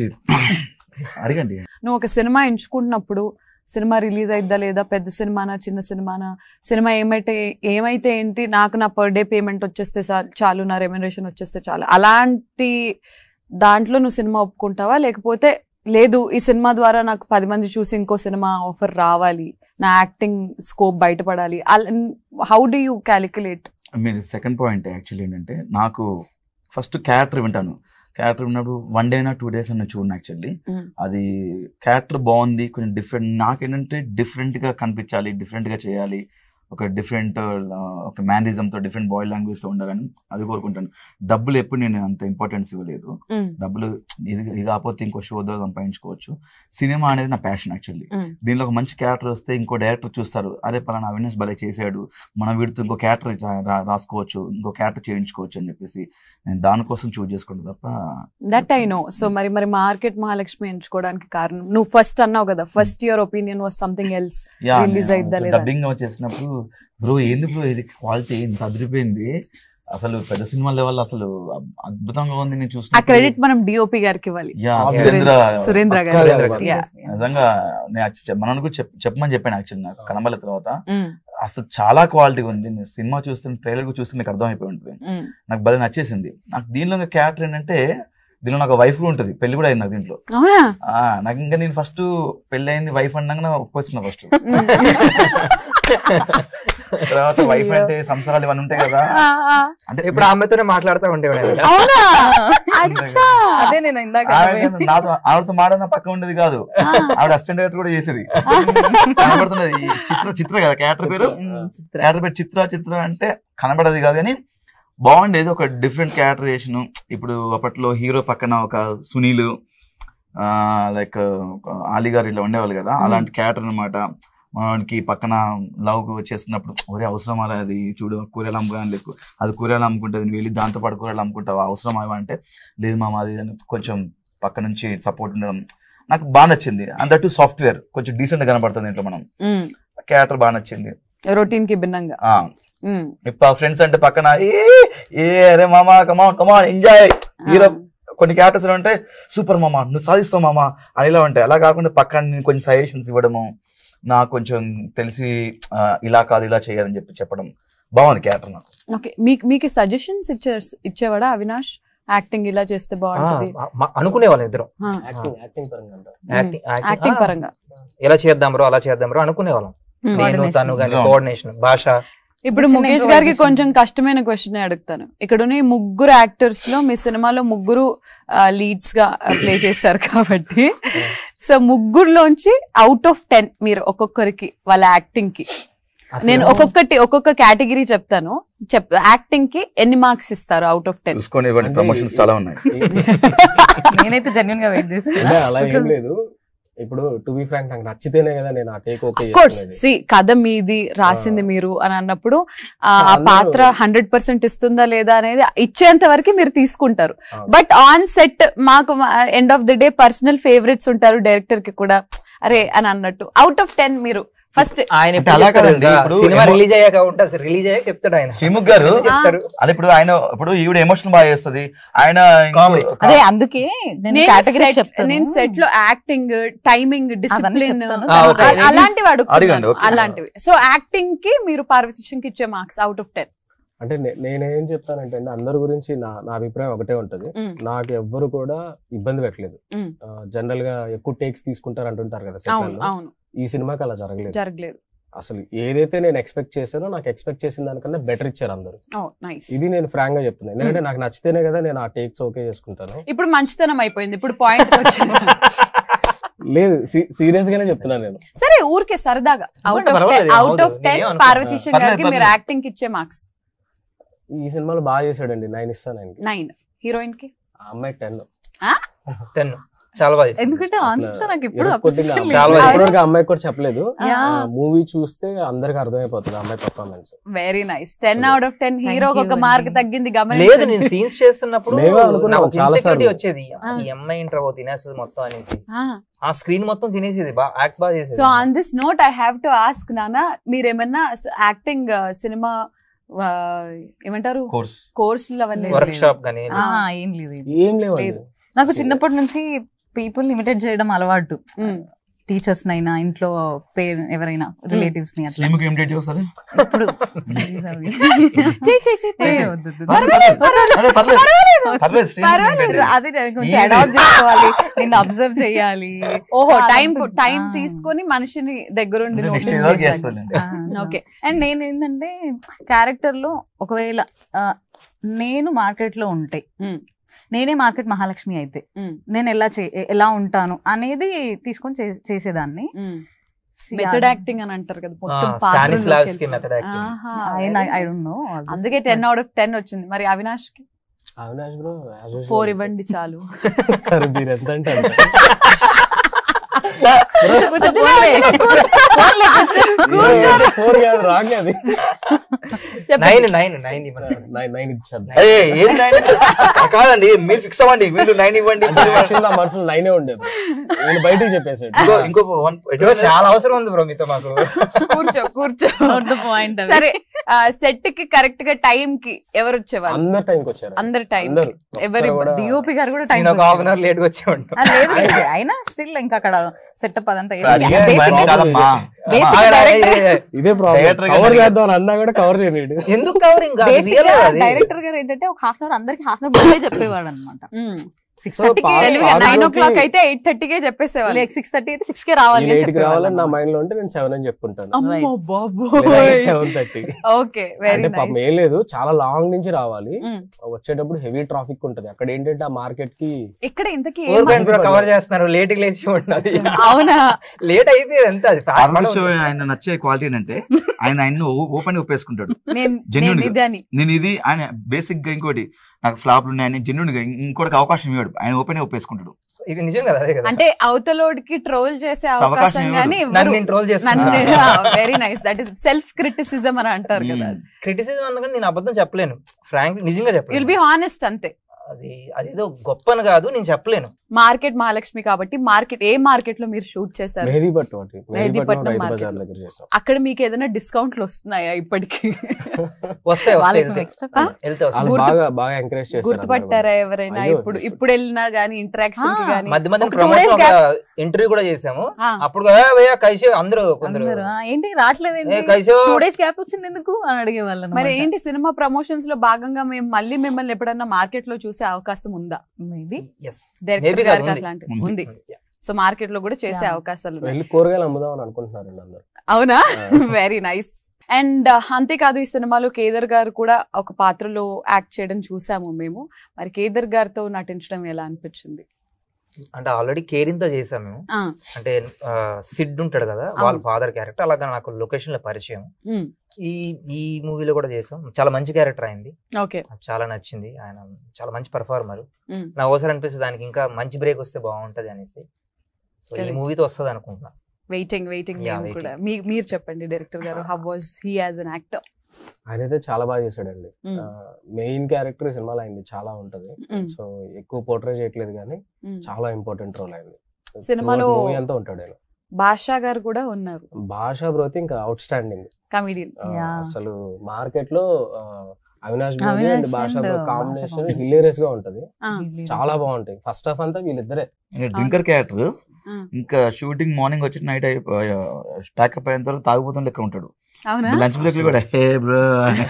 అడగండి నువ్వు ఒక సినిమా ఎంచుకుంటున్నప్పుడు సినిమా రిలీజ్ అయిద్దా లేదా పెద్ద సినిమానా చిన్న సినిమానా సినిమా ఏమైతే ఏమైతే ఏంటి నాకు నా పర్ డే పేమెంట్ వచ్చేస్తే చా- చాలు నా రెమ్యునరేషన్ వచ్చేస్తే చాలు అలాంటి దాంట్లో నువ్వు సినిమా ఒప్పుకుంటావా లేకపోతే లేదు ఈ సినిమా ద్వారా నాకు పది మంది చూసి ఇంకో సినిమా ఆఫర్ రావాలి నా యాక్టింగ్ స్కోప్ బయటపడాలి హౌ డు యూ క్యాలిక్యులేట్ మీరు సెకండ్ పాయింట్ యాక్చువల్లీ ఏంటంటే నాకు ఫస్ట్ క్యారెక్టర్ వింటాను క్యారెక్టర్ విన్నప్పుడు వన్ డే అయినా టూ డేస్ అన్న చూడండి యాక్చువల్లీ Mm. అది క్యారెక్టర్ బాగుంది కొంచెం డిఫరెంట్ నాకేంటంటే డిఫరెంట్ గా కనిపించాలి డిఫరెంట్ గా చేయాలి ఒక డిఫరెంట్ ఒక మేనరిజం తో డిఫరెంట్ బాయ్ లాంగ్వేజ్ తో ఉండాలని అది కోరుకుంటాను డబ్బులు ఎప్పుడు నేను అంత ఇంపార్టెన్స్ ఇవ్వలేదు డబ్బులు ఇది ఇది కాకపోతే ఇంకో షో ద్వారా సంపాదించుకోవచ్చు సినిమా అనేది నా ప్యాషన్ యాక్చువల్లీ Mm. దీనిలో ఒక మంచి క్యారెక్టర్ వస్తే ఇంకో డైరెక్టర్ చూస్తారు అరే పలానా అవినాష్ భలే చేశాడు మనం వీడితో ఇంకో క్యారెక్టర్ రాసుకోవచ్చు ఇంకో క్యారెక్టర్ చేయించుకోవచ్చు అని చెప్పేసి నేను దానికోసం చూస్ చేసుకుంటా తప్ప దట్ ఐ నో సో మరి మరి మార్కెట్ మహాలక్ష్మి ఎంచుకోవడానికి కారణం నువ్వు ఫస్ట్ అన్నావు కదా first your opinion was something else Release అయిద్దా లేదా? డబ్బింగ్ చేసినప్పుడు బ్రో ఏంది బ్రో ఇది క్వాలిటీ ఇంత అదిరిపోయింది అసలు పెద్ద సినిమా లెవెల్ అసలు అద్భుతంగా ఉంది నేను ఆ చూసిన క్రెడిట్ మనం డిఓపి గారికి ఇవ్వాలి యా సురేంద్ర- సురేంద్ర సురేంద్ర పక్కా గారు గారు. Yeah. నిజంగా నేను యాక్చు- చెప్- మనకు కూడా చెప్ చెప్పమని చెప్పాను యాక్చువల్ నాకు కనబల తర్వాత Mm, అసలు చాలా క్వాలిటీగా ఉంది నేను సినిమా చూస్తుంటే ట్రైలర్ చూస్తే మీకు అర్థమైపోయి ఉంటుంది mm. నాకు భలే నచ్చేసింది నాకు దీనిలో క్యారెక్టర్ ఏంటంటే దీనిలో నాకు వైఫ్ కూడా ఉంటుంది పెళ్లి కూడా అయింది నాకు దీంట్లో అవునా ఆ, నాకు ఇంకా నేను ఫస్ట్ పెళ్లి అయింది వైఫ్ అన్నాక ఒప్పుకొచ్చిన ఫస్ట్ తర్వాత వైఫ్ అంటే సంసారాలు ఇవన్నీ ఉంటాయి కదా అంటే ఇప్పుడు ఆమెతోనే మాట్లాడుతూ ఉండేవాడు అవునా అచ్చా అదే నేను ఇందాక ఆవిడ నాతో ఆవిడతో మాడన పక్క ఉండేది కాదు ఆవిడ అసిస్టెంట్ డైరెక్టర్ కూడా చేసేది కనబడుతున్నది ఈ చిత్ర చిత్ర కదా క్యారెక్టర్ పేరు ఉమ్, చిత్ర. క్యారెక్టర్ పేరు చిత్ర చిత్ర అంటే కనబడదు కాదు కానీ బాగుండేది ఒక డిఫరెంట్ క్యారెక్టరేషన్ ఇప్పుడు అప్పట్లో హీరో పక్కన ఒక సునీల్ లైక్ ఆలీ గారు ఇట్లా ఉండేవాళ్ళు కదా అలాంటి క్యారెక్టర్ అనమాట మనకి పక్కన లవ్ చేస్తున్నప్పుడు ఒరే అవసరం అలా అది చూడు కూరలు అమ్ముకోని లేకు అది కూరలు అమ్ముకుంటుంది నువ్వు వెళ్ళి దాంతో పాటు కూరలు అమ్ముకుంటావు అవసరం అవి అంటే లేదు మామ అది ఇది అని కొంచెం పక్క నుంచి సపోర్ట్ ఉండడం నాకు బాగా నచ్చింది అందట్టు సాఫ్ట్వేర్ కొంచెం డీసెంట్ కనబడుతుంది ఇంట్లో మనం క్యారెక్టర్ బాగా నచ్చింది రొటీన్ కి భిన్నంగా ఆ ఉమ్. ఇప్పుడు ఫ్రెండ్స్ అంటే పక్కన ఏ ఏ అరే మామా కమాన్ కమాన్ ఎంజాయ్ హీరో కొన్ని క్యారెక్టర్స్ అంటే సూపర్ మామా నువ్వు సాధిస్తావు మామా అని ఇలా ఉంటాయి అలా కాకుండా పక్కన నేను కొంచెం సజెషన్స్ ఇవ్వడము నాకు కొంచెం తెలిసి ఆ, ఇలా కాదు ఇలా చేయాలని చెప్పి చెప్పడం బాగుంది క్యారెక్టర్ నాకు ఓకే మీకు మీకు సజెషన్స్ ఇచ్చే ఇచ్చేవాడా అవినాష్ యాక్టింగ్ ఇలా చేస్తే బాగుంటది అనుకునే వాళ్ళం ఇద్దరం ఆ, యాక్టింగ్ యాక్టింగ్ పరంగా అంటారు యాక్టింగ్ యాక్టింగ్ పరంగా ఎలా చేద్దాం బ్రో అలా చేద్దాం బ్రో అనుకునే వాళ్ళం ఉమ్. నేను Coordination. తను కానీ Yeah. కోఆర్డినేషన్ భాష ఇప్పుడు చిన్న ముఖేష్ గారికి improvisation. కొంచెం కష్టమైన క్వశ్చన్ అడుగుతాను ఇక్కడ ఉన్న ఈ ముగ్గురు యాక్టర్స్ లో మీ సినిమాలో ముగ్గురు లీడ్స్ గా ప్లే చేశారు కాబట్టి సో ముగ్గురులోంచి అవుట్ ఆఫ్ టెన్ మీరు ఒక్కొక్కరికి వాళ్ళ యాక్టింగ్ కి అసలు నేను ఒక్కొక్కటి ఒక్కొక్క కేటగిరీ చెప్తాను చెప్ యాక్టింగ్ కి ఎన్ని మార్క్స్ ఇస్తారు అవుట్ ఆఫ్ టెన్ చూసుకొని ఇవ్వండి అంటే ప్రమోషన్స్ చాలా ఉన్నాయి నేనైతే జెన్యున్ గా వెయిట్ అంటే చేస్తాను అలా ఏం లేదు ఇప్పుడు టు బి ఫ్రాంక్ నాకు నచ్చితేనే కదా నేను ఆ టేక్ ఓకే కోర్స్ సి కథ మీది రాసింది మీరు అని అన్నప్పుడు ఆ ఆ అందరూ- పాత్ర హండ్రెడ్ పర్సెంట్ ఇస్తుందా లేదా అనేది ఇచ్చేంత వరకు మీరు తీసుకుంటారు అవును. బట్ ఆన్ సెట్ మాకు end of the day personal favourites ఉంటారు డైరెక్టర్ కి కూడా అరే అని అన్నట్టు అవుట్ ఆఫ్ టెన్ మీరు ఫస్ట్ ఆయన అంటే ఎప్పుడు అలా చెప్తాడు కాదండి, తెలుసా? ఇప్పుడు సినిమా ఏమో- రిలీజ్ అయ్యాక ఉంటుంది రిలీజ్ అయ్యాక చెప్తాడు ఆయన శ్రీముఖ్ గారు ఎందుకు చెప్తారు అది ఇప్పుడు ఆయన ఇప్పుడు ఈవిడ ఎమోషన్ బాగా చేస్తుంది ఆయన ఇంకో- Comedy. అదే అందుకే నేను నేను కేటగిరీ set- చెప్తాను నేను సెట్ లో యాక్టింగ్ టైమింగ్ డిసిప్లిన్ చెప్తాను. ఆ, okay. అలాంటివి అడగండి, అడుగుతున్నాను okay. అలాంటివి సో యాక్టింగ్ కి మీరు పార్వతీషన్ కి ఇచ్చే మార్క్స్ అవుట్ ఆఫ్ టెన్ అంటే నే- నేనేం చెప్తానంటే అండి అందరి గురించి నా నా అభిప్రాయం ఒకటే ఉంటది మ్మ్. నాకు ఎవ్వరు కూడా ఇబ్బంది పెట్టలేదు మ్మ్. జనరల్ గా ఎక్కువ టేక్స్ తీసుకుంటారు అంటుంటారు కదా అవును సెట్లలో అవును ఈ సినిమాకి అలా జరగలేదు జరగలేదు అసలు ఏదైతే నేను ఎక్స్పెక్ట్ చేశానో నాకు ఎక్స్పెక్ట్ చేసిన దానికన్నా బెటర్ ఇచ్చారు అందరూ ఓ నైస్ ఇది నేను ఫ్రాంక్ గా చెప్తున్నాను ఎందుకంటే నాకు నచ్చితేనే కదా నేను ఆ టేక్స్ ఓకే చేసుకుంటాను ఇప్పుడు మంచితనం అయిపోయింది ఇప్పుడు పాయింట్ వచ్చింది లేదు సీరియస్ గానే చెప్తున్నాను నేను సరే ఊరికే సరదాగా అవుట్ ఆఫ్ పర్వాలేదు, అవుట్ అవును, ఆఫ్ టెన్ నేనేం అనుకోను. పార్వతీశన్ పర్లేదు, గారికి మీరు పర్లేదు. యాక్టింగ్ కి ఇచ్చే మార్క్స్ ఈ సినిమాలో బాగా చేశాడండి నైన్ ఇస్తాను ఆయనకి నైన్ హీరోయిన్ కి ఆ అమ్మాయి టెన్ టెన్ చాలా బాగా చేసింది. ఎందుకంటే ఆన్సర్ నాకు ఎప్పుడు కొట్టింది appreciation చాలా లేదు. బాగా ఇప్పటివరకు ఆ అమ్మాయి కూడా చెప్పలేదు Yeah. మూవీ చూస్తే అందరికి అర్థమైపోతుంది ఆ అమ్మాయి పర్ఫార్మెన్స్ వెరీ నైస్ టెన్ అసలు- out of ten Thank hero you ఒక అండి. మార్క్ తగ్గింది లేదు గమనించండి నేను సీన్స్ చేస్తున్నప్పుడు మేమే అనుకున్నాం నాకు చాలా ఇన్సెక్యూరిటీ సార్లు. వచ్చేది ఆ. ఈ అమ్మాయి ఇంటర్ తినేస్తుంది మొత్తం అనేసి ఆ స్క్రీన్ మొత్తం తినేసేది బా యాక్ట్ బాగా చేసేది so on this note I have to ask నానా మీరేమన్నా యాక్టింగ్ సినిమా ఏమంటారు కోర్స్ కోర్సులు అవన్నీ వర్క్ షాప్ గానీ ఆ. ఆ, ఏం లేదు ఏం లేదు. ఏం లేవండి లేదు. నాకు చిన్నప్పటి నుంచి పీపుల్ ఇమిటేట్ చేయడం అలవాటు మ్మ్. టీచర్స్ నైనా ఇంట్లో పేరు ఎవరైనా రిలేటివ్స్ ని అట్లా శ్రీముఖి ఇమిటేట్ చేస్తారు ఇప్పుడు please అవి. చెయ్, చెయ్, చెయ్, ఏ, చెయ్. వద్దు, వద్దు. అదే పర్లేదు పర్లేదు శ్రీముఖి పర్వాలేదు imitate అది నేను కొంచెం Easy. అడాప్ట్ చేసుకోవాలి నేను అబ్జర్వ్ చేయాలి ఓహో ఆ, టైం అదంతా- టైం ఆ. తీసుకొని మనిషిని దగ్గరుండి అంటే నెక్స్ట్ notice ఇయర్ వరకు చేశాను. చేస్తాను ఓకే అండ్ నేను ఏంటంటే క్యారెక్టర్ లో ఒకవేళ ఆ, నేను మార్కెట్ లో ఉంటే మ్మ్. నేనే మార్కెట్ మహాలక్ష్మి అయితే మ్మ్. నేను ఎలా చే ఎలా ఉంటాను అనేది తీసుకొని చే- చేసేదాన్ని మెథడ్ యాక్టింగ్ అని అంటారు కదా మొత్తం Stanislavski method acting I don't know అందుకే టెన్ అవుట్ ఆఫ్ టెన్ వచ్చింది మరి అవినాష్ కి అవినాష్ బ్రో ఫోర్ ఇవ్వండి చాలు సరే మీరు ఎంత అంటే అంత. ఫోర్ కాదు రాంగ్ అది nine nine nine nine nine ఇచ్చాను అయ్యే ఏది నైన్ కాదండి మీరు ఫిక్స్ అవ్వండి వీళ్ళు నైన్ ఇవ్వండి అంటే యాక్చువల్ నా మనసులో నైనే ఉండేది నేను బయటికి చెప్పేసాడు ఇంకో ఇంకో వన్ చాలా అవసరం ఉంది బ్రో మీతో మాకు కూర్చో కూర్చో పాయింట్ సరే సెట్ కి కరెక్ట్ గా టైం కి ఎవరు వచ్చేవాళ్ళు అందరు టైంకి వచ్చారు అందరు టైం అందరు ఎవరి ఒక్కరు కూడా- డిఓపి గారు కూడా టైం నేను ఒక హాఫ్ అన్ అవర్ లేట్ వచ్చే ఉంటాను లేదు లేదు. అయినా స్టిల్ ఇంకా అక్కడ సెటప్ అదంతా ఏం అడిగే లేదు. Basic మైండ్ గా- కాదమ్మా Basic అమ్మా, director- ఏ, ఏ, ఏ. ఇదే ప్రాబ్లం Director గారు కవర్ అడిగారు. చేద్దాం అని అన్నా కూడా కవర్ చేయలేడు ఎందుకు కవరింగ్ బేసిక్ గా డైరెక్టర్ గారు ఏంటంటే ఒక హాఫ్ అన్ అవర్ అందరికి హాఫ్ అన్ అవర్ ముందే చెప్పేవాడు అనమాట సిక్స్ So, థర్టీకి పా- తెలివిగా పార్వతి- నైన్ ఓ క్లాక్ అయితే ఎయిట్ థర్టీకే చెప్పేసేవాళ్ళు లేక సిక్స్ థర్టీ అయితే సిక్స్ కే రావాలి నేను అని ఎయిట్కి రావాలని నా చెప్పేవాళ్ళం. మైండ్ లో ఉంటే నేను సెవెన్ అని చెప్పుకుంటాను అమ్మో బాబు సెవెన్ థర్టీ ఓకే వెరీ అంటే పాపం నైస్ ఏం లేదు చాలా లాంగ్ నుంచి రావాలి వచ్చేటప్పుడు హెవీ ట్రాఫిక్ ఉంటది అక్కడ ఏంటంటే ఆ మార్కెట్ కి ఇక్కడ ఇంతకీ ఏం ఫోర్ మా- పాయింట్ కూడా కవర్ చేస్తున్నారు లేట్ కి లేచి ఉండాలి అవునా లేట్ అయిపోయేది అంతే అది fact. పార్వతి షో ఆయన నచ్చే క్వాలిటీ ఏంటంటే ఆయన ఆయన ఓపెన్ ఒప్పేసుకుంటాడు నేను Genuine నేను గా. ఇది అని నేను ఇది ఆయన బేసిక్ గా ఇంకోటి నాకు ఫ్లాప్లు ఉన్నాయని జెన్యున్ గా ఇంకోటికి అవకాశం ఇవ్వడు ఆయన ఓపెన్ ఒప్పేసుకుంటాడు ఇది నిజం కదా అదే కదా అంటే అవతలోడికి ట్రోల్ చేసే అవకాశం అవకాశం ఇవ్వరు. కానీ నన్ను నేను ట్రోల్ నన్ను చేసుకున్నా very nice that is self criticism అని అంటారు కదా మ్మ్. క్రిటిసిజం అనగా నేను అబద్ధం చెప్పలేను ఫ్రాంక్ నిజంగా విల్ చెప్పలేను బి హానెస్ట్ అంతే అది అదేదో గొప్పని కాదు నేను చెప్పలేను మార్కెట్ మహాలక్ష్మి కాబట్టి మార్కెట్ ఏ మార్కెట్ లో మీరు షూట్ చేశారు మెహదీపట్నం ఒకటి మెహదీపట్నం మెహదీపట్నం రైతు market బజార్ లో. దగ్గర చేసాం అక్కడ మీకు ఏదైనా డిస్కౌంట్లు వస్తున్నాయా ఇప్పటికి వస్తాయి వాళ్ళకి వస్తాయి extra ఆ? వెళ్తే వాళ్ళు వస్తాయి గుర్తు- బాగా బాగా ఎంకరేజ్ చేశారు గుర్తుపట్టారా ఎవరైనా అయ్యో. ఇప్పుడు ఇప్పుడు వెళ్ళినా గానీ ఇంటరాక్షన్ కి ఆ, గానీ మధ్య మధ్య ఒక two ప్రమోషన్ days ఒక ఇంటర్వ్యూ కూడా చేసాము ఆ, అప్పుడు "ఏ భయ్యా కైసే అందరూ కొందరు అందరూ, "ఆ, ఏంటి రావట్లేదు ఏ కైసో టూ డేస్ గ్యాప్ వచ్చింది ఎందుకు అని అడిగే వాళ్ళని మరి ఏంటి సినిమా ప్రమోషన్స్ లో భాగంగా మేము మళ్ళీ మిమ్మల్ని ఎప్పుడన్నా మార్కెట్ లో చూసే అవకాశం ఉందా మేబీ ఎస్ డైరెక్టర్ Maybe గారికి కాదు, ఉంది. అట్లాంటిది ఉంది. ఉంది సో మార్కెట్ లో కూడా చేసే Yeah. అవకాశాలు ఉన్నాయి వెళ్ళి కూరగాయలు అమ్ముదాం అని అనుకుంటున్నారండి అందరు అవునా ఆ. వెరీ నైస్ అండ్ అంతేకాదు ఈ సినిమాలో కేదర్ గారు కూడా ఒక పాత్రలో యాక్ట్ చేయడం చూసాము మేము మరి కేదర్ గారితో నటించడం ఎలా అనిపించింది అంటే ఆల్రెడీ కేరింత చేసాం మేము ఆ, అంటే ఆ, సిడ్ ఉంటాడు కదా వాళ్ళ అవును. ఫాదర్ క్యారెక్టర్ అలాగా నాకు లొకేషన్ లో పరిచయం ఉమ్, ఈ ఈ మూవీలో కూడా చేసాం చాలా మంచి క్యారెక్టర్ అయింది ఓకే నాకు చాలా నచ్చింది ఆయన చాలా మంచి పర్ఫార్మర్ ఉమ్. నాకు ఒకసారి అనిపిస్తుంది దానికి ఇంకా మంచి బ్రేక్ వస్తే బాగుంటది అనేసి సో ఈ Correct. మూవీతో వస్తుంది అనుకుంటున్నా వెయిటింగ్ వెయిటింగ్ Yeah, మేము waiting. కూడా మీ- మీరు చెప్పండి డైరెక్టర్ గారు how was he as an actor ఆయన అయితే చాలా బాగా చేశాడండి మెయిన్ క్యారెక్టర్ సినిమాలో అయింది చాలా ఉంటది సో ఎక్కువ పోర్ట్రే చేయట్లేదు కానీ చాలా ఇంపార్టెంట్ రోల్ అయింది సినిమాలో- మూవీ అంతా ఉంటాడు ఆయన బాషా గారు కూడా ఉన్నారు భాష బ్రోతి ఇంకా అవుట్ స్టాండింగ్ కమిడియన్ Yeah. అసలు మార్కెట్ లో ఆ, అవినాష్ బ్రోతి Avinash and Bhasha and Bhasha combination combination. Hilarious గా ఉంటది చాలా బాగుంటాయి ఫస్ట్ హాఫ్ అంతా వీళ్ళిద్దరే డ్రింకర్ క్యారెక్టర్ ఆ. ఇంకా షూటింగ్ మార్నింగ్ వచ్చి నైట్ స్టాకప్ అయిన తర్వాత తాగుపోతున్న లెక్క ఉంటాడు అవునా లంచ్ బ్రేక్ లో కూడా హే బ్రో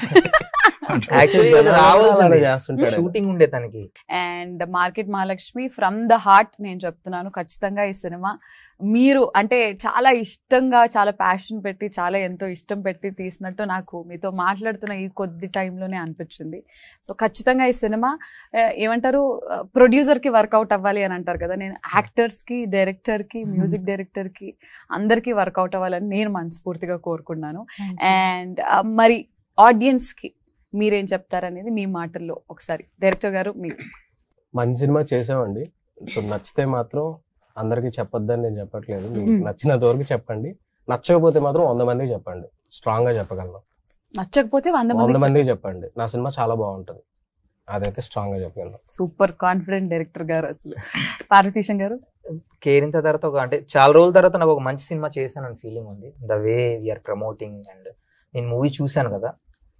Actually, ఇది అలానే రావాల్సింది చేస్తుంటాడు ఆయన. షూటింగ్ ఉండే తనకి and market Mahalakshmi from the heart నేను చెప్తున్నాను ఖచ్చితంగా ఈ సినిమా మీరు అంటే చాలా ఇష్టంగా చాలా ప్యాషన్ పెట్టి చాలా ఎంతో ఇష్టం పెట్టి తీసినట్టు నాకు మీతో మాట్లాడుతున్న ఈ కొద్ది టైంలోనే అనిపించింది సో ఖచ్చితంగా ఈ సినిమా ఆ, ఏమంటారు ప్రొడ్యూసర్కి వర్కౌట్ అవ్వాలి అని అంటారు కదా నేను యాక్టర్స్కి డైరెక్టర్కి మ్యూజిక్ డైరెక్టర్కి అందరికీ వర్కౌట్ అవ్వాలని నేను మనస్ఫూర్తిగా కోరుకున్నాను అండ్ మరి ఆడియన్స్కి మీరేం చెప్తారనేది మీ మాటల్లో ఒకసారి డైరెక్టర్ గారు మీ మంచి సినిమా చేసామండి సో నచ్చితే మాత్రం అందరికి చెప్పొద్దని నేను చెప్పట్లేదు మీకు Hmm. నచ్చినంత వరకు చెప్పండి నచ్చకపోతే మాత్రం వంద మందికి చెప్పండి స్ట్రాంగ్ గా చెప్పగలను నచ్చకపోతే వంద వంద మంది మందికి చెప్పండి నా సినిమా చాలా బాగుంటది అదైతే స్ట్రాంగ్ గా చెప్పగలను సూపర్ కాన్ఫిడెంట్ డైరెక్టర్ గారు అసలు పార్వతీశం గారు కేరింత తర్వాత ఒక అంటే చాలా రోజుల తర్వాత నాకు ఒక మంచి సినిమా చేశానని ఫీలింగ్ ఉంది the way we are promoting and నేను మూవీ చూశాను కదా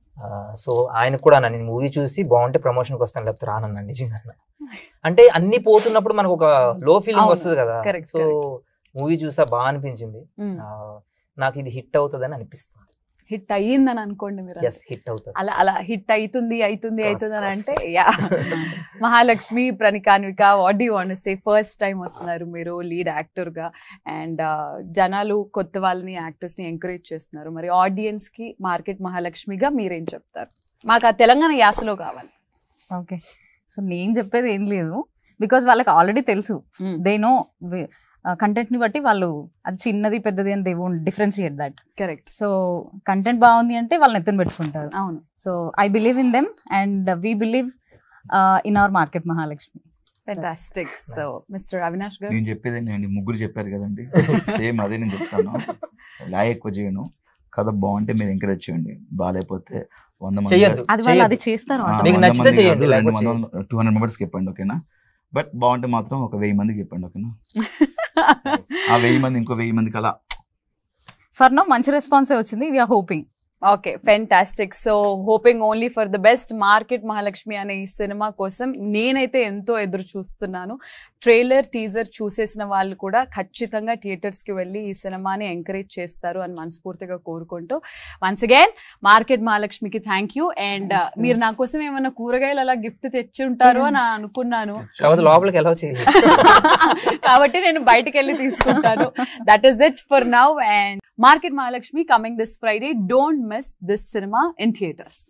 సో ఆయన కూడా అన్న నేను మూవీ చూసి బాగుంటే ప్రమోషన్కి వస్తాను లేకపోతే రానన్నా నిజంగా అన్న. అంటే అన్ని పోతున్నప్పుడు మనకు ఒక లో ఫీలింగ్ అవును. వస్తుంది కదా Correct, సో correct. మూవీ చూసా బాగా అనిపించింది ఆ, నాకు ఇది హిట్ అవుతుందని అనిపిస్తుంది హిట్ అయ్యిందని అనుకోండి మీరు ఎస్ హిట్ అవుతుంది అలా అలా హిట్ అవుతుంది అవుతుంది Cross, అవుతుంది అని cross. అంటే యా మహాలక్ష్మి ప్రణికాన్విక what you want say first time వస్తున్నారు మీరు లీడ్ యాక్టర్ గా అండ్ జనాలు కొత్త వాళ్ళని యాక్టర్స్ ని ఎంకరేజ్ చేస్తున్నారు మరి ఆడియన్స్ కి మార్కెట్ మహాలక్ష్మిగా మీరేం చెప్తారు మాకు ఆ తెలంగాణ యాసలో కావాలి ఓకే సో నేను చెప్పేది ఏం లేదు బికాజ్ వాళ్ళకి ఆల్రెడీ తెలుసు దే నో కంటెంట్ ని బట్టి వాళ్ళు అది చిన్నది పెద్దది అని they won't differentiate that correct so content బాగుంది అంటే వాళ్ళని ఎత్తున పెట్టుకుంటారు అవును so I believe in them and we believe in our market Mahalakshmi fantastic so Nice. Mister Avinash గారు నేను చెప్పేది నేను ముగ్గురు చెప్పారు కదండి సేమ్ అదే నేను చెప్తాను లా ఎక్కువ చేయను కథ బాగుంటే మీరు ఎంకరేజ్ చేయండి బాగాలేకపోతే వంద మంది చెయ్యొద్దు. అది వాళ్ళు అది చేయొద్దు. చేస్తారు ఆ, మీకు వంద నచ్చితే మంది చేయండి, కాదు, రెండు లేకపోతే వందలు టూ హండ్రెడ్ మెంబర్స్కి చెప్పండి ఓకేనా బట్ బాగుంటే మాత్రం ఒక వెయ్యి మందికి చెప్పండి ఓకేనా ఆ వెయ్యి మంది ఇంకో వెయ్యి మందికి అలా ఫర్ నో మంచి రెస్పాన్సే వచ్చింది we are hoping okay fantastic so hoping only for the best market Mahalakshmi అనే ఈ సినిమా కోసం నేనైతే ఎంతో ఎదురు చూస్తున్నాను ట్రైలర్ టీజర్ చూసేసిన వాళ్ళు కూడా ఖచ్చితంగా థియేటర్స్ కి వెళ్ళి ఈ సినిమాని ఎంకరేజ్ చేస్తారు అని మనస్ఫూర్తిగా కోరుకుంటూ వన్స్ అగైన్ మార్కెట్ మహాలక్ష్మికి థ్యాంక్ యూ అండ్ మీరు నా కోసం ఏమైనా కూరగాయలు అలా గిఫ్ట్ తెచ్చి ఉంటారు అని అనుకున్నాను కాకపోతే లోపలికి ఎలా చేయాలి కాబట్టి నేను బయటికి వెళ్ళి తీసుకుంటాను that is it for now and market Mahalakshmi coming this Friday don't miss this సినిమా ఇన్ థియేటర్స్